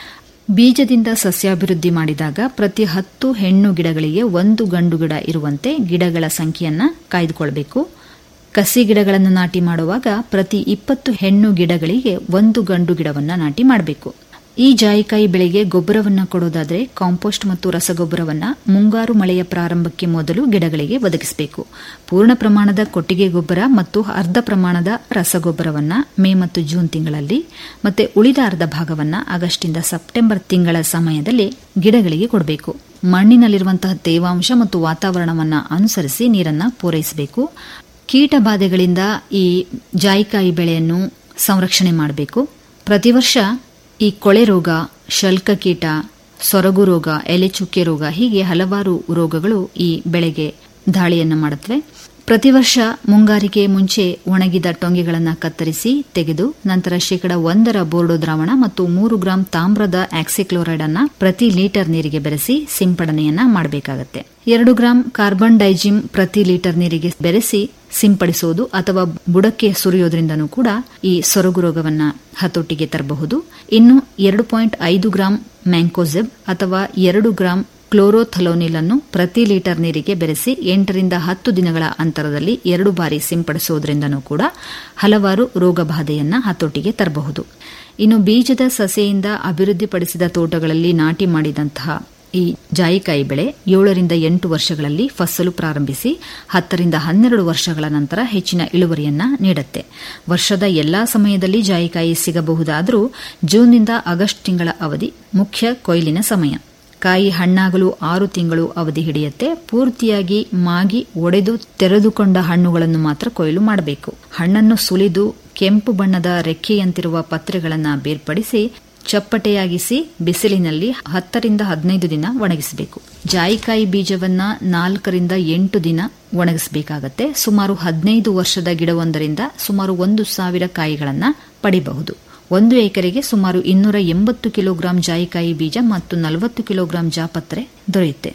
ಬೀಜದಿಂದ ಸಸ್ಯಾಭಿವೃದ್ಧಿ ಮಾಡಿದಾಗ ಪ್ರತಿ ಹತ್ತು ಹೆಣ್ಣು ಗಿಡಗಳಿಗೆ ಒಂದು ಗಂಡು ಗಿಡ ಇರುವಂತೆ ಗಿಡಗಳ ಸಂಖ್ಯೆಯನ್ನ ಕಾಯ್ದುಕೊಳ್ಬೇಕು ಕಸಿ ಗಿಡಗಳನ್ನು ನಾಟಿ ಮಾಡುವಾಗ ಪ್ರತಿ ಇಪ್ಪತ್ತು ಹೆಣ್ಣು ಗಿಡಗಳಿಗೆ ಒಂದು ಗಂಡು ಗಿಡವನ್ನ ನಾಟಿ ಮಾಡಬೇಕು ಈ ಜಾಯಿಕಾಯಿ ಬೆಳೆಗೆ ಗೊಬ್ಬರವನ್ನ ಕೊಡೋದಾದರೆ ಕಾಂಪೋಸ್ಟ್ ಮತ್ತು ರಸಗೊಬ್ಬರವನ್ನ ಮುಂಗಾರು ಮಳೆಯ ಪ್ರಾರಂಭಕ್ಕೆ ಮೊದಲು ಗಿಡಗಳಿಗೆ ಒದಗಿಸಬೇಕು ಪೂರ್ಣ ಪ್ರಮಾಣದ ಕೊಟ್ಟಿಗೆ ಗೊಬ್ಬರ ಮತ್ತು ಅರ್ಧ ಪ್ರಮಾಣದ ರಸಗೊಬ್ಬರವನ್ನ ಮೇ ಮತ್ತು ಜೂನ್ ತಿಂಗಳಲ್ಲಿ ಮತ್ತೆ ಉಳಿದ ಅರ್ಧ ಭಾಗವನ್ನ ಆಗಸ್ಟ್ನಿಂದ ಸೆಪ್ಟೆಂಬರ್ ತಿಂಗಳ ಸಮಯದಲ್ಲಿ ಗಿಡಗಳಿಗೆ ಕೊಡಬೇಕು ಮಣ್ಣಿನಲ್ಲಿರುವಂತಹ ತೇವಾಂಶ ಮತ್ತು ವಾತಾವರಣವನ್ನ ಅನುಸರಿಸಿ ನೀರನ್ನ ಪೂರೈಸಬೇಕು ಕೀಟ ಬಾಧೆಗಳಿಂದ ಈ ಜಾಯಿಕಾಯಿ ಬೆಳೆಯನ್ನು ಸಂರಕ್ಷಣೆ ಮಾಡಬೇಕು ಪ್ರತಿ ವರ್ಷ ಈ ಕೊಳೆ ರೋಗ ಶಲ್ಕಕೀಟ ಸೊರಗು ರೋಗ ಎಲೆ ಚುಕ್ಕೆ ರೋಗ ಹೀಗೆ ಹಲವಾರು ರೋಗಗಳು ಈ ಬೆಳೆಗೆ ದಾಳಿಯನ್ನು ಮಾಡುತ್ತವೆ ಪ್ರತಿ ವರ್ಷ ಮುಂಗಾರಿಗೆ ಮುಂಚೆ ಒಣಗಿದ ಟೊಂಗೆಗಳನ್ನು ಕತ್ತರಿಸಿ ತೆಗೆದು ನಂತರ ಶೇಕಡ ಒಂದರ ಬೋರ್ಡೋ ದ್ರಾವಣ ಮತ್ತು ಮೂರು ಗ್ರಾಂ ತಾಮ್ರದ ಆಕ್ಸಿಕ್ಲೋರೈಡ್ ಅನ್ನ ಪ್ರತಿ ಲೀಟರ್ ನೀರಿಗೆ ಬೆರೆಸಿ ಸಿಂಪಡಣೆಯನ್ನ ಮಾಡಬೇಕಾಗುತ್ತೆ ಎರಡು ಗ್ರಾಂ ಕಾರ್ಬನ್ ಡೈಜಿಮ್ ಪ್ರತಿ ಲೀಟರ್ ನೀರಿಗೆ ಬೆರೆಸಿ ಸಿಂಪಡಿಸುವುದು ಅಥವಾ ಬುಡಕ್ಕೆ ಸುರಿಯೋದ್ರಿಂದನೂ ಕೂಡ ಈ ಸೊರಗು ರೋಗವನ್ನ ಹತೋಟಿಗೆ ತರಬಹುದು ಇನ್ನು ಎರಡು ಪಾಯಿಂಟ್ ಐದು ಗ್ರಾಂ ಮ್ಯಾಂಕೋಸೆಬ್ ಅಥವಾ ಎರಡು ಗ್ರಾಂ ಕ್ಲೋರೋಥಲೋನಿಲ್ ಅನ್ನು ಪ್ರತಿ ಲೀಟರ್ ನೀರಿಗೆ ಬೆರೆಸಿ ಎಂಟರಿಂದ ಹತ್ತು ದಿನಗಳ ಅಂತರದಲ್ಲಿ ಎರಡು ಬಾರಿ ಸಿಂಪಡಿಸುವುದರಿಂದನೂ ಕೂಡ ಹಲವಾರು ರೋಗ ಬಾಧೆಯನ್ನ ಹತೋಟಿಗೆ ತರಬಹುದು ಇನ್ನು ಬೀಜದ ಸಸೆಯಿಂದ ಅಭಿವೃದ್ಧಿಪಡಿಸಿದ ತೋಟಗಳಲ್ಲಿ ನಾಟಿ ಮಾಡಿದಂತಹ ಈ ಜಾಯಿಕಾಯಿ ಬೆಳೆ ಏಳರಿಂದ ಎಂಟು ವರ್ಷಗಳಲ್ಲಿ ಫಸಲು ಪ್ರಾರಂಭಿಸಿ ಹತ್ತರಿಂದ ಹನ್ನೆರಡು ವರ್ಷಗಳ ನಂತರ ಹೆಚ್ಚಿನ ಇಳುವರಿಯನ್ನ ನೀಡುತ್ತೆ ವರ್ಷದ ಎಲ್ಲಾ ಸಮಯದಲ್ಲಿ ಜಾಯಿಕಾಯಿ ಸಿಗಬಹುದಾದರೂ ಜೂನ್ನಿಂದ ಆಗಸ್ಟ್ ತಿಂಗಳ ಅವಧಿ ಮುಖ್ಯ ಕೊಯ್ಲಿನ ಸಮಯ ಕಾಯಿ ಹಣ್ಣಾಗಲು ಆರು ತಿಂಗಳು ಅವಧಿ ಹಿಡಿಯುತ್ತೆ ಪೂರ್ತಿಯಾಗಿ ಮಾಗಿ ಒಡೆದು ತೆರೆದುಕೊಂಡ ಹಣ್ಣುಗಳನ್ನು ಮಾತ್ರ ಕೊಯ್ಲು ಮಾಡಬೇಕು ಹಣ್ಣನ್ನು ಸುಲಿದು ಕೆಂಪು ಬಣ್ಣದ ರೆಕ್ಕೆಯಂತಿರುವ ಪತ್ರೆಗಳನ್ನು ಬೇರ್ಪಡಿಸಿ ಚಪ್ಪಟೆಯಾಗಿಸಿ ಬಿಸಿಲಿನಲ್ಲಿ ಹತ್ತರಿಂದ ಹದಿನೈದು ದಿನ ಒಣಗಿಸಬೇಕು ಜಾಯಿಕಾಯಿ ಬೀಜವನ್ನ ನಾಲ್ಕರಿಂದ ಎಂಟು ದಿನ ಒಣಗಿಸಬೇಕಾಗತ್ತೆ ಸುಮಾರು ಹದಿನೈದು ವರ್ಷದ ಗಿಡವೊಂದರಿಂದ ಸುಮಾರು ಒಂದು ಸಾವಿರ ಕಾಯಿಗಳನ್ನು ಪಡಿಬಹುದು ಒಂದು ಎಕರೆಗೆ ಸುಮಾರು ಇನ್ನೂರ ಎಂಬತ್ತು ಕಿಲೋಗ್ರಾಂ ಜಾಯಿಕಾಯಿ ಬೀಜ ಮತ್ತು ನಲವತ್ತು ಕಿಲೋಗ್ರಾಂ ಜಾಪತ್ರೆ ದೊರೆಯುತ್ತೆ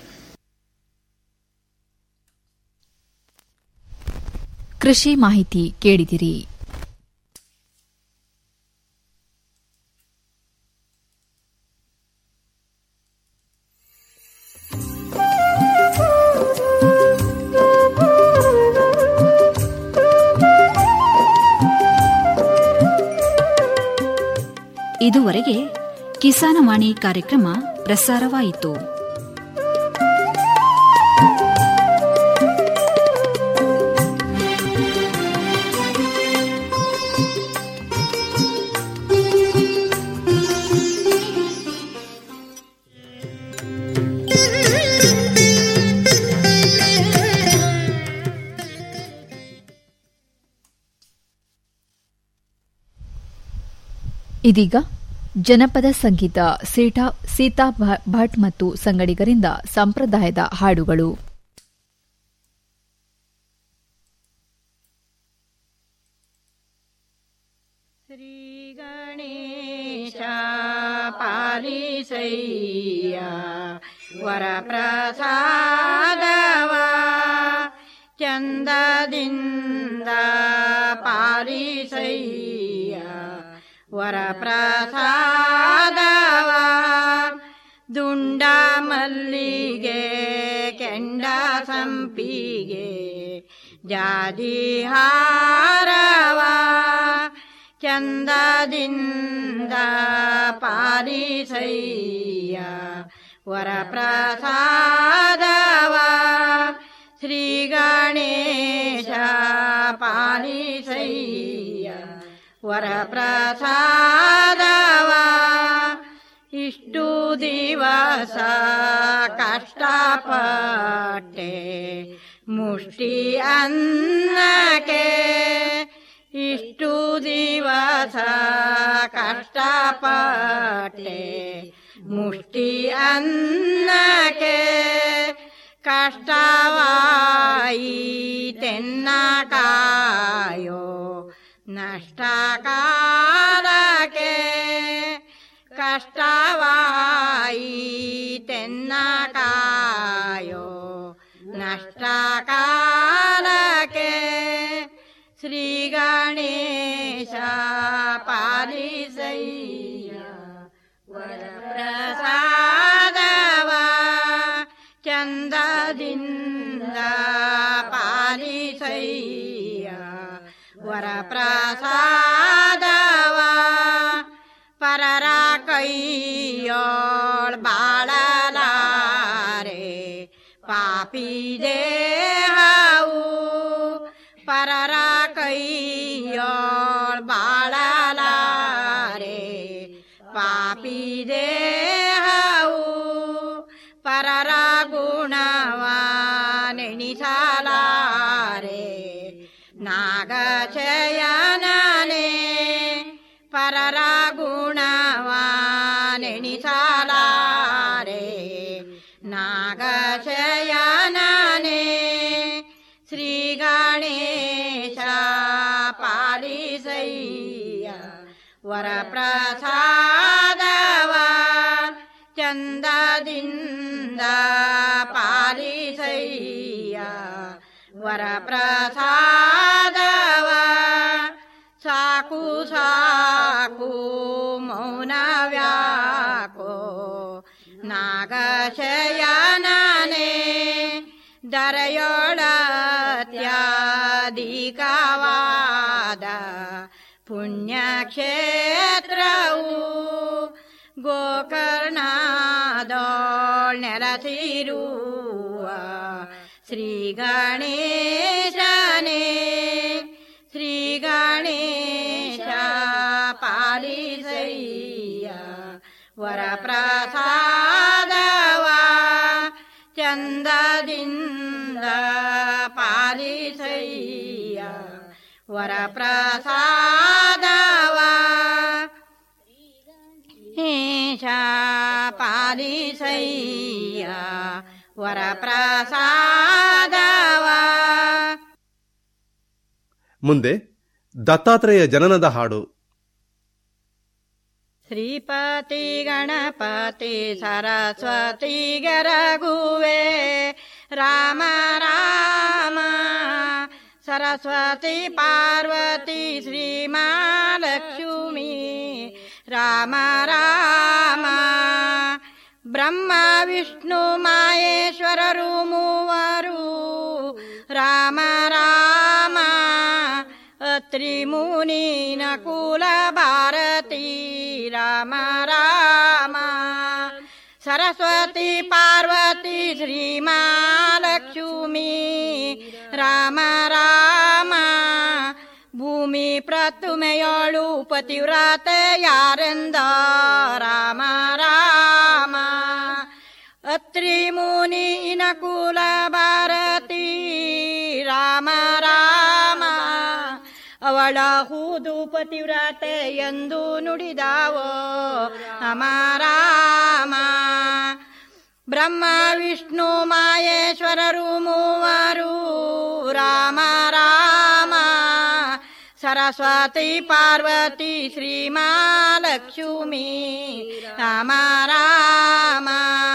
ಕೃಷಿ ಮಾಹಿತಿ ಕೇಳಿದಿರಿ ಇದುವರೆಗೆ ಕಿಸಾನವಾಣಿ ಕಾರ್ಯಕ್ರಮ ಪ್ರಸಾರವಾಯಿತು ಇದೀಗ ಜನಪದ ಸಂಗೀತ ಸೀಟಾ ಸೀತಾ ಭ- ಭಟ್ ಮತ್ತು ಸಂಗಡಿಗರಿಂದ ಸಂಪ್ರದಾಯದ ಹಾಡುಗಳು श्रीगणेश पालिसैया वरप्रसादवा ಚಂದದಿಂದ ಪಾಲಿಸಯ್ಯ ವರಪ್ರಸಾದವ ದುಂಡ ಮಲ್ಲಿಗೆ ಕೆಂಡ ಸಂಪಿಗೆ ಜಾದಿ ಹಾರವ ಚಂದದಿಂದ ಪಾಲಿಸಯ್ಯ ವರಪ್ರಸಾದವ ಶ್ರೀ ಗಣೇಶ ಪಾಲಿಸಯ್ಯ ವರಪ್ರಸಾದವ ಇಷ್ಟು ದಿವಸ ಕಷ್ಟಪಟ್ಟೆ ಮುಷ್ಟಿ ಅನ್ನಕ್ಕೆ ಇಷ್ಟು ದಿವಸ ಕಷ್ಟಪಟ್ಟೆ ಮುಷ್ಟಿ ಅನ್ನಕ್ಕೆ ಕಷ್ಟವಾಯಿತೆನ್ನ ಕಾಯೋ ನಷ್ಟ ಕಾಲಕ್ಕೆ ಕಷ್ಟವಾಯಿತೆನ್ನ ಕಾಯೋ ನಷ್ಟ ಕಾಲಕ್ಕೆ ಶ್ರೀ ಗಣೇಶ ಪಾಲಿಸಯ್ಯ ವರಪ್ರಸಾದವ ಪ್ರಸಾದವ ಪರರ ಕೈಯೋಳ್ ಬಾಳಲಾರೆ ಪಾಪಿ ದೇಹವು ಪರರ ಕೈಯೋಳ್ ಬಾಳಲಾರೆ ಪಾಪಿ ದೇಹವು ಪರರ ಗುಣವ ನೆಣಿಸಲಾರೆ ನಾಗಚಯನನೆ ಪರರ ಗುಣವ ನೆಣಿಸಲಾರೆ ನಾಗಚಯನನೆ ಶ್ರೀ ಗಣೇಶ ಪಾಲಿಸಯ್ಯ ವರಪ್ರಸಾದವ ಚಂದದಿಂದ ಪಾಲಿಸಯ್ಯ ವರಪ್ರಸಾದವ ಸಾಕು ಸಾಕು ಮೌನವ್ಯಾಕೋ ನಾಗಶಯನನೆ ದರೆಯೊಳತ್ಯಾಧಿಕವಾದ ಪುಣ್ಯಕ್ಷೇತ್ರವು ಗೋಕರ್ಣದೋಳ್ ನೆಲಸಿರುವ ಶ್ರೀ ಗಣೇಶನೇ ಶ್ರೀ ಗಣೇಶ ಪಾಲಿಸಯ್ಯ ವರಪ್ರಸಾದವ ಚಂದದಿಂದ ಪಾಲಿಸಯ್ಯ ವರಪ್ರಸಾದವ ಹೇಶ ಪಾಲಿಸಯ್ಯ ವರಪ್ರಸಾದವ ಮುಂದೆ ದತ್ತಾತ್ರೇಯ ಜನನದ ಹಾಡು ಶ್ರೀಪತಿ ಗಣಪತಿ ಸರಸ್ವತಿ ಗರಗುವೆ ರಾಮ ರಾಮ ಸರಸ್ವತಿ ಪಾರ್ವತಿ ಶ್ರೀಮಾಲಕ್ಷ್ಮಿ ರಾಮ ರಾಮ ಬ್ರಹ್ಮ ವಿಷ್ಣು ಮಾಯೇಶ್ವರರು ಮೂವರು ರಾಮ ರಾಮ ಅತ್ರಿ ಮುನೀನ ಕುಲ ಭಾರತಿ ರಾಮ ರಾಮ ಸರಸ್ವತಿ ಪಾರ್ವತಿ ಶ್ರೀಮಾಲಕ್ಷ್ಮಿ ರಾಮ ರಾಮ ಭೂಮಿ ಪ್ರತುಮೆಯೋಳು ಪತಿವ್ರತೆ ಯಾರೆಂದ ರಾಮ ರಾಮ ಅತ್ರಿ ಮುನಿನ ಕುಲ ಭಾರತಿ ರಾಮ ರಾಮ ಅವಳ ಹೂದು ಪತಿವ್ರತೆ ಎಂದು ನುಡಿದಾವೋ ಅಮರಾಮ ಬ್ರಹ್ಮ ವಿಷ್ಣು ಮಾಯೇಶ್ವರರು ಮೂವರು ರಾಮ ರಾಮ ಸರಸ್ವತಿ ಪಾರ್ವತಿ ಶ್ರೀಮಾಲಕ್ಷ್ಮಿ ರಾಮ ರಾಮ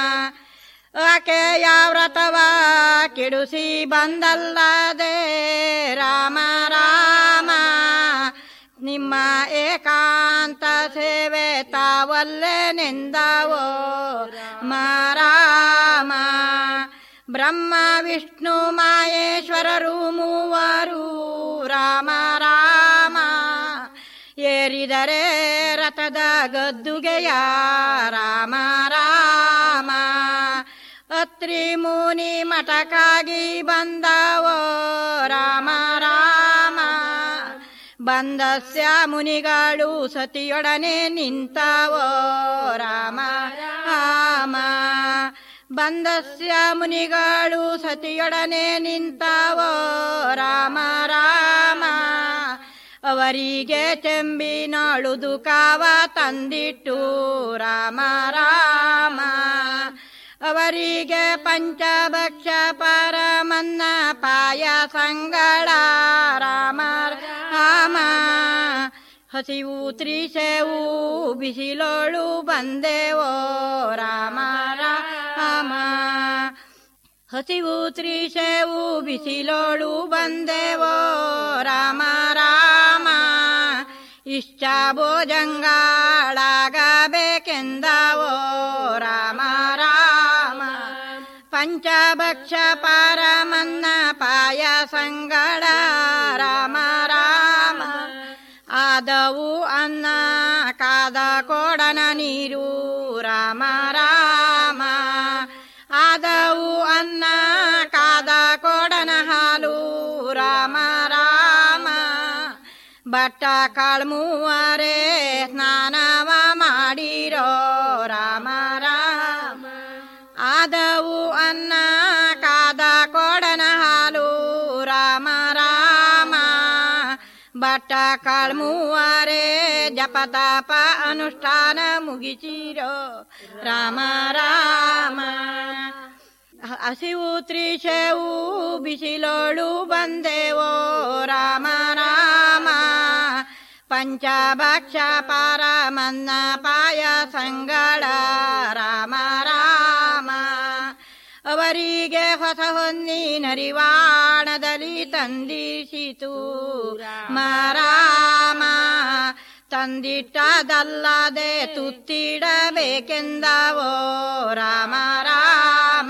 ಆಕೆಯ ವ್ರತವ ಕೆಡುಸಿ ಬಂದಲ್ಲದೆ ರಾಮ ರಾಮ ನಿಮ್ಮ ಏಕಾಂತ ಸೇವೆ ತಾವಲ್ಲೇ ನಿಂದವೋ ಮಾರಾಮ ಬ್ರಹ್ಮ ವಿಷ್ಣು ಮಾಯೇಶ್ವರರು ಮೂವರು ರಾಮ ರಾಮ ಏರಿದರೆ ರಥದ ಗದ್ದುಗೆಯ ರಾಮ ರಾಮ ಅತ್ರಿ ಮುನಿ ಮಠಕ್ಕಾಗಿ ಬಂದವೋ ರಾಮ ರಾಮ ಬಂದಸ್ಯ ಮುನಿಗಳು ಸತಿಯೊಡನೆ ನಿಂತವೋ ರಾಮ ರಾಮ ಬಂದಸ್ಯ ಮುನಿಗಳು ಸತಿಯೊಡನೆ ನಿಂತವೋ ರಾಮ ರಾಮ ಅವರಿಗೆ ಚೆಂಬಿನೊಳುದು ಕಾವ ತಂದಿಟ್ಟು ರಾಮ ರಾಮ ಅವರಿಗೆ ಪಂಚಭಕ್ಷ ಪರಮನ್ನ ಪಾಯ ಸಂಗಡ ರಾಮ ರಾಮ ಹಸಿವು ತ್ರಿಶೆವು ಬಿಸಿಲೋಳು ಬಂದೆವೋ ರಾಮ ರಾಮ ಹಸಿವು ತ್ರಿಶೆವು ಬಿಸಿಲೋಳು ಬಂದೆವೋ ರಾಮ ರಾಮ ಇಷ್ಟ ಭೋಜಂಗಾಳಾಗಬೇಕೆಂದವೋ ರಾಮ ರಾಮ ಪಂಚಭಕ್ಷ ಪರಮನ್ನ ಪಾಯ ಸಂಗಡ ರಾಮ ರಾಮ ಆದವು ಅನ್ನ ಕಾದ ಕೊಡನ ನೀರು ರಾಮ ರಾಮ ಆದವು ಅನ್ನ ಕಾದ ಕೊಡನ ಹಾಲು ರಾಮ ರಾಮ ಬಟ್ಟ ಕಾಳ್ಮೂವರೆ ಸ್ನಾನವ ಮಾಡಿರೋ ರಾಮ ರಾಮ ಆದವು ಅನ್ನ ಕಾದ ಕೊಡನ ಹಾಲು ರಾಮ ರಾಮ ಬಟ್ಟ ಕಾಳ್ಮೂವರೆ ಜಪತಾಪ ಅನುಷ್ಠಾನ ಮುಗಿಸಿರೋ ರಾಮ ರಾಮ ಹಸಿವು ತ್ರಿಶವು ಬಿಸಿಲೋಳು ಬಂದೆವೋ ರಾಮ ರಾಮ ಪಂಚಭಕ್ಷ ಪರಮನ್ನ ಪಾಯ ಸಂಗಳ ರಾಮ ರಾಮ ಅವರಿಗೆ ಹೊಸ ಹೊನ್ನಿನರಿವಾಣದಲ್ಲಿ ತಂದಿಸಿತು ಮಾರಾಮ ತಂದಿಟ್ಟದಲ್ಲದೆ ತುತ್ತಿಡಬೇಕೆಂದವೋ ರಾಮ ರಾಮ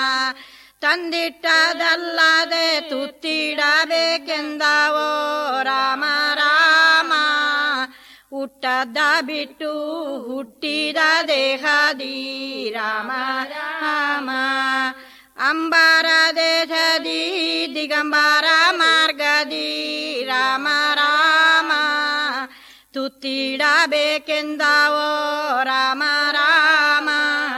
ತಂದಿಟ್ಟದಲ್ಲದೆ ತುತ್ತಿಡಬೇಕೆಂದವೋ ರಾಮ ರಾಮ ಹುಟ್ಟದ ಬಿಟ್ಟು ಹುಟ್ಟಿದ ದೇಹದಿ ರಾಮ ರಾಮ ಅಂಬಾರ ದೇಶದಿ ದಿಗಂಬರ ಮಾರ್ಗದಿ ರಾಮ ರಾಮ ತುತ್ತಿಡಬೇಕೆಂದವೋ ರಾಮ ರಾಮ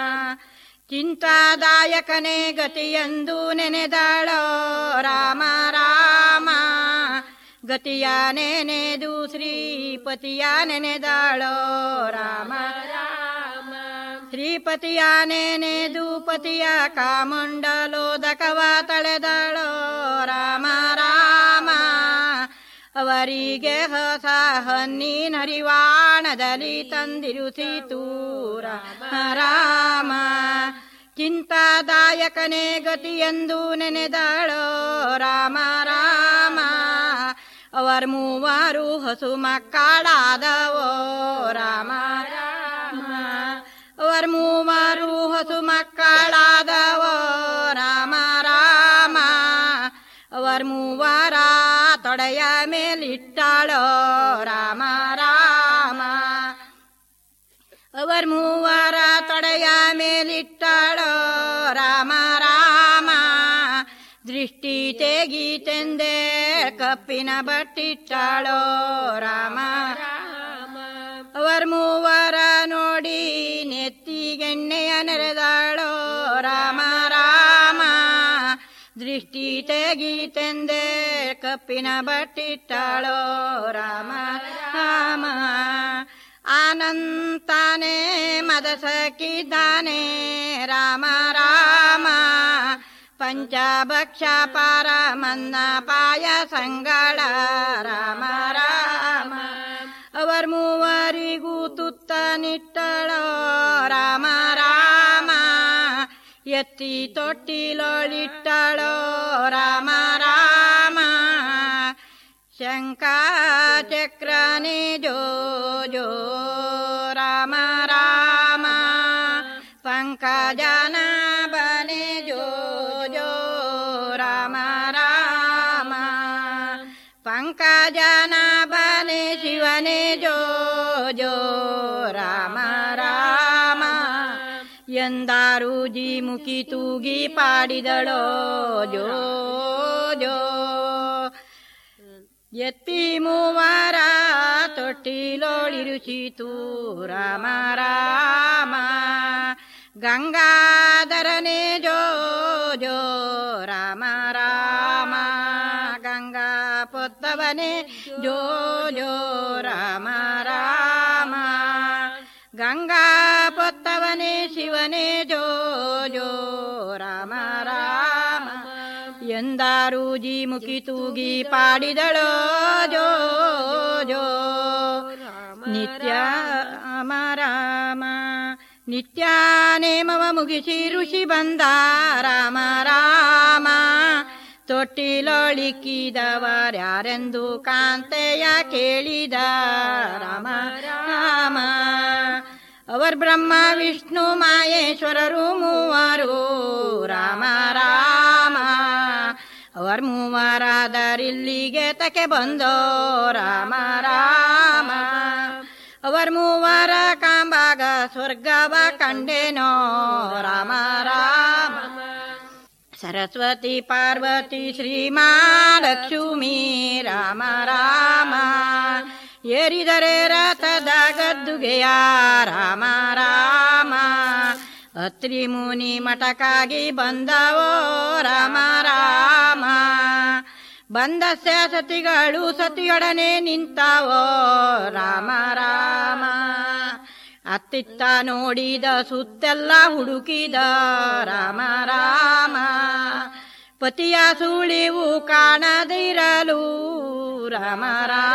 ಚಿಂತಾದಾಯಕನೇ ಗತಿಯಂದು ನೆನೆದಾಳೋ ರಾಮ ರಾಮ ಗತಿಯ ನೆನೆದು ಶ್ರೀಪತಿಯ ನೆನೆದಾಳೋ ರಾಮ ರಾಮ ಶ್ರೀಪತಿಯ ನೆನೆದು ಪತಿಯ ಕಾಮಂಡಲೋದಕವ ತಳೆದಾಳೋ ರಾಮ ರಾಮ ಅವರಿಗೆ ಹೊಸ ಹನ್ನಿನ ಹರಿವಾಣದಲ್ಲಿ ತಂದಿರುಸಿತು ರಾಮ ರಾಮ ಚಿಂತಾದಾಯಕನೇ ಗತಿಯೆಂದು ನೆನೆದಾಳೋ ರಾಮ ರಾಮ ಅವರ್ ಮೂವರು ಹಸು ಮಕ್ಕಳಾದವೋ ರಾಮ ರಾಮ ಅವರ್ ಮೂವರು ಹಸು ಮಕ್ಕಳಾದವೋ ರಾಮ ರಾಮ ಅವರ್ ಮೂವರ ತೊಡೆಯ ಮೇಲಿಟ್ಟಾಳೋ ರಾಮ ರಾಮ ಅವರ್ ಮೂವರ ತೊಡೆಯ ಮೇಲಿಟ್ಟಾಳೋ ರಾಮ ರಾಮ ದೃಷ್ಟಿ ತೆಗೀತೆಂದೇ ಕಪ್ಪಿನ ಬಟ್ಟಿಟ್ಟಾಳೋ ರಾಮ ಅವರ್ ಮೂವರ ನೋಡಿ ನೆತ್ತಿಗೆಣ್ಣೆಯ ನೆರೆದಾಳೋ ರಾಮ ರಾಮ ದೃಷ್ಟಿ ತೆಗೀತೆಂದೇ ಕಪ್ಪಿನ ಬಟ್ಟಿಟ್ಟಾಳೋ ರಾಮ ರಾಮ ಆನಂತಾನೆ ಮದಸಕ್ಕಿದ್ದಾನೆ ರಾಮ ರಾಮ ಪಂಚಭಕ್ಷ ಪರಮನ್ನ ಪಾಯ ಸಂಗಳ ರಾಮ ರಾಮ ಅವರ್ ಮೂವರಿಗೂ ತುತ್ತ ನಿಟ್ಟಳೋ ರಾಮ ರಾಮ ಎತ್ತಿ ತೊಟ್ಟಿಲೊಳಿಟ್ಟಳೋ ರಾಮ ರಾಮ ಶಂಕಾ ಚಕ್ರನೆ ಜೋ ಜೋ ರಾಮ ರಾಮ ಪಂಕಜನ ಬನೆ ಜೋ ಜೋ ರಾಮ ರಾಮ ಪಂಕಜನ ಬನೆ ಶಿವನೇ ಜೋ ಜೋ ರಾಮ ರಾಮ ಎಂದಾರು ಜಿ ಮುಖಿ ತೂಗಿ ಪಾಡಿದಳೋ ಜೋ ಜೋ ಎತ್ತಿ ಮೂವರ ತೊಟ್ಟಿಲೋಳಿರುಚಿತು ರಾಮ ರಾಮ ಗಂಗಾಧರನೇ ಜೋ ಜೋ ರಾಮ ರಾಮ ಗಂಗಾ ಪೊತ್ತವನೇ ಜೋ ಜೋ ರಾಮ ರಾಮ ಗಂಗಾ ಪೊತ್ತವನೇ ಶಿವನೇ ಜೋ ಜೋ ರಾಮ ರಾಮ ಎಂದಾರು ಜಿ ಮುಖಿ ತೂಗಿ ಪಾಡಿದಳೋ ಜೋ ಜೋ ನಿತ್ಯ ರಾಮ ರಾಮ ನಿತ್ಯ ನೇಮವ ಮುಗಿಸಿ ಋಷಿ ಬಂದ ರಾಮ ರಾಮ ತೊಟ್ಟಿಲೊಳಿಕ್ಕಿದವರ್ಯಾರೆಂದು ಕಾಂತೆಯ ಕೇಳಿದ ರಾಮ ರಾಮ ಅವರ್ ಬ್ರಹ್ಮ ವಿಷ್ಣು ಮಾಯೇಶ್ವರರು ಮೂವರು ರಾಮ ರಾಮ ಅವರ್ ಮೂವರಾದರಿಲ್ಲಿಗೆ ತಕೆ ಬಂದೋ ರಾಮ ರಾಮ ಅವರ್ ಮೂವರ ಕಾಂಬಾಗ ಸ್ವರ್ಗವ ಕಂಡೇನೋ ರಾಮ ರಾಮ ಸರಸ್ವತಿ ಪಾರ್ವತಿ ಶ್ರೀಮಾಲಕ್ಷ್ಮೀ ರಾಮ ರಾಮ ಏರಿದರೆ ರಥದ ಗದ್ದುಗೆಯ ರಾಮ ರಾಮ ಅತ್ರಿ ಮುನಿ ಮಠಕ್ಕಾಗಿ ಬಂದವೋ ರಾಮ ರಾಮ ಬಂದ ಸತಿಗಳು ಸತಿಯೊಡನೆ ನಿಂತವೋ ರಾಮ ರಾಮ ಅತ್ತಿತ್ತ ನೋಡಿದ ಸುತ್ತೆಲ್ಲ ಹುಡುಕಿದ ರಾಮ ರಾಮ ಪತಿಯ ಸುಳಿವು ಕಾಣದಿರಲು ರಾಮ ರಾಮ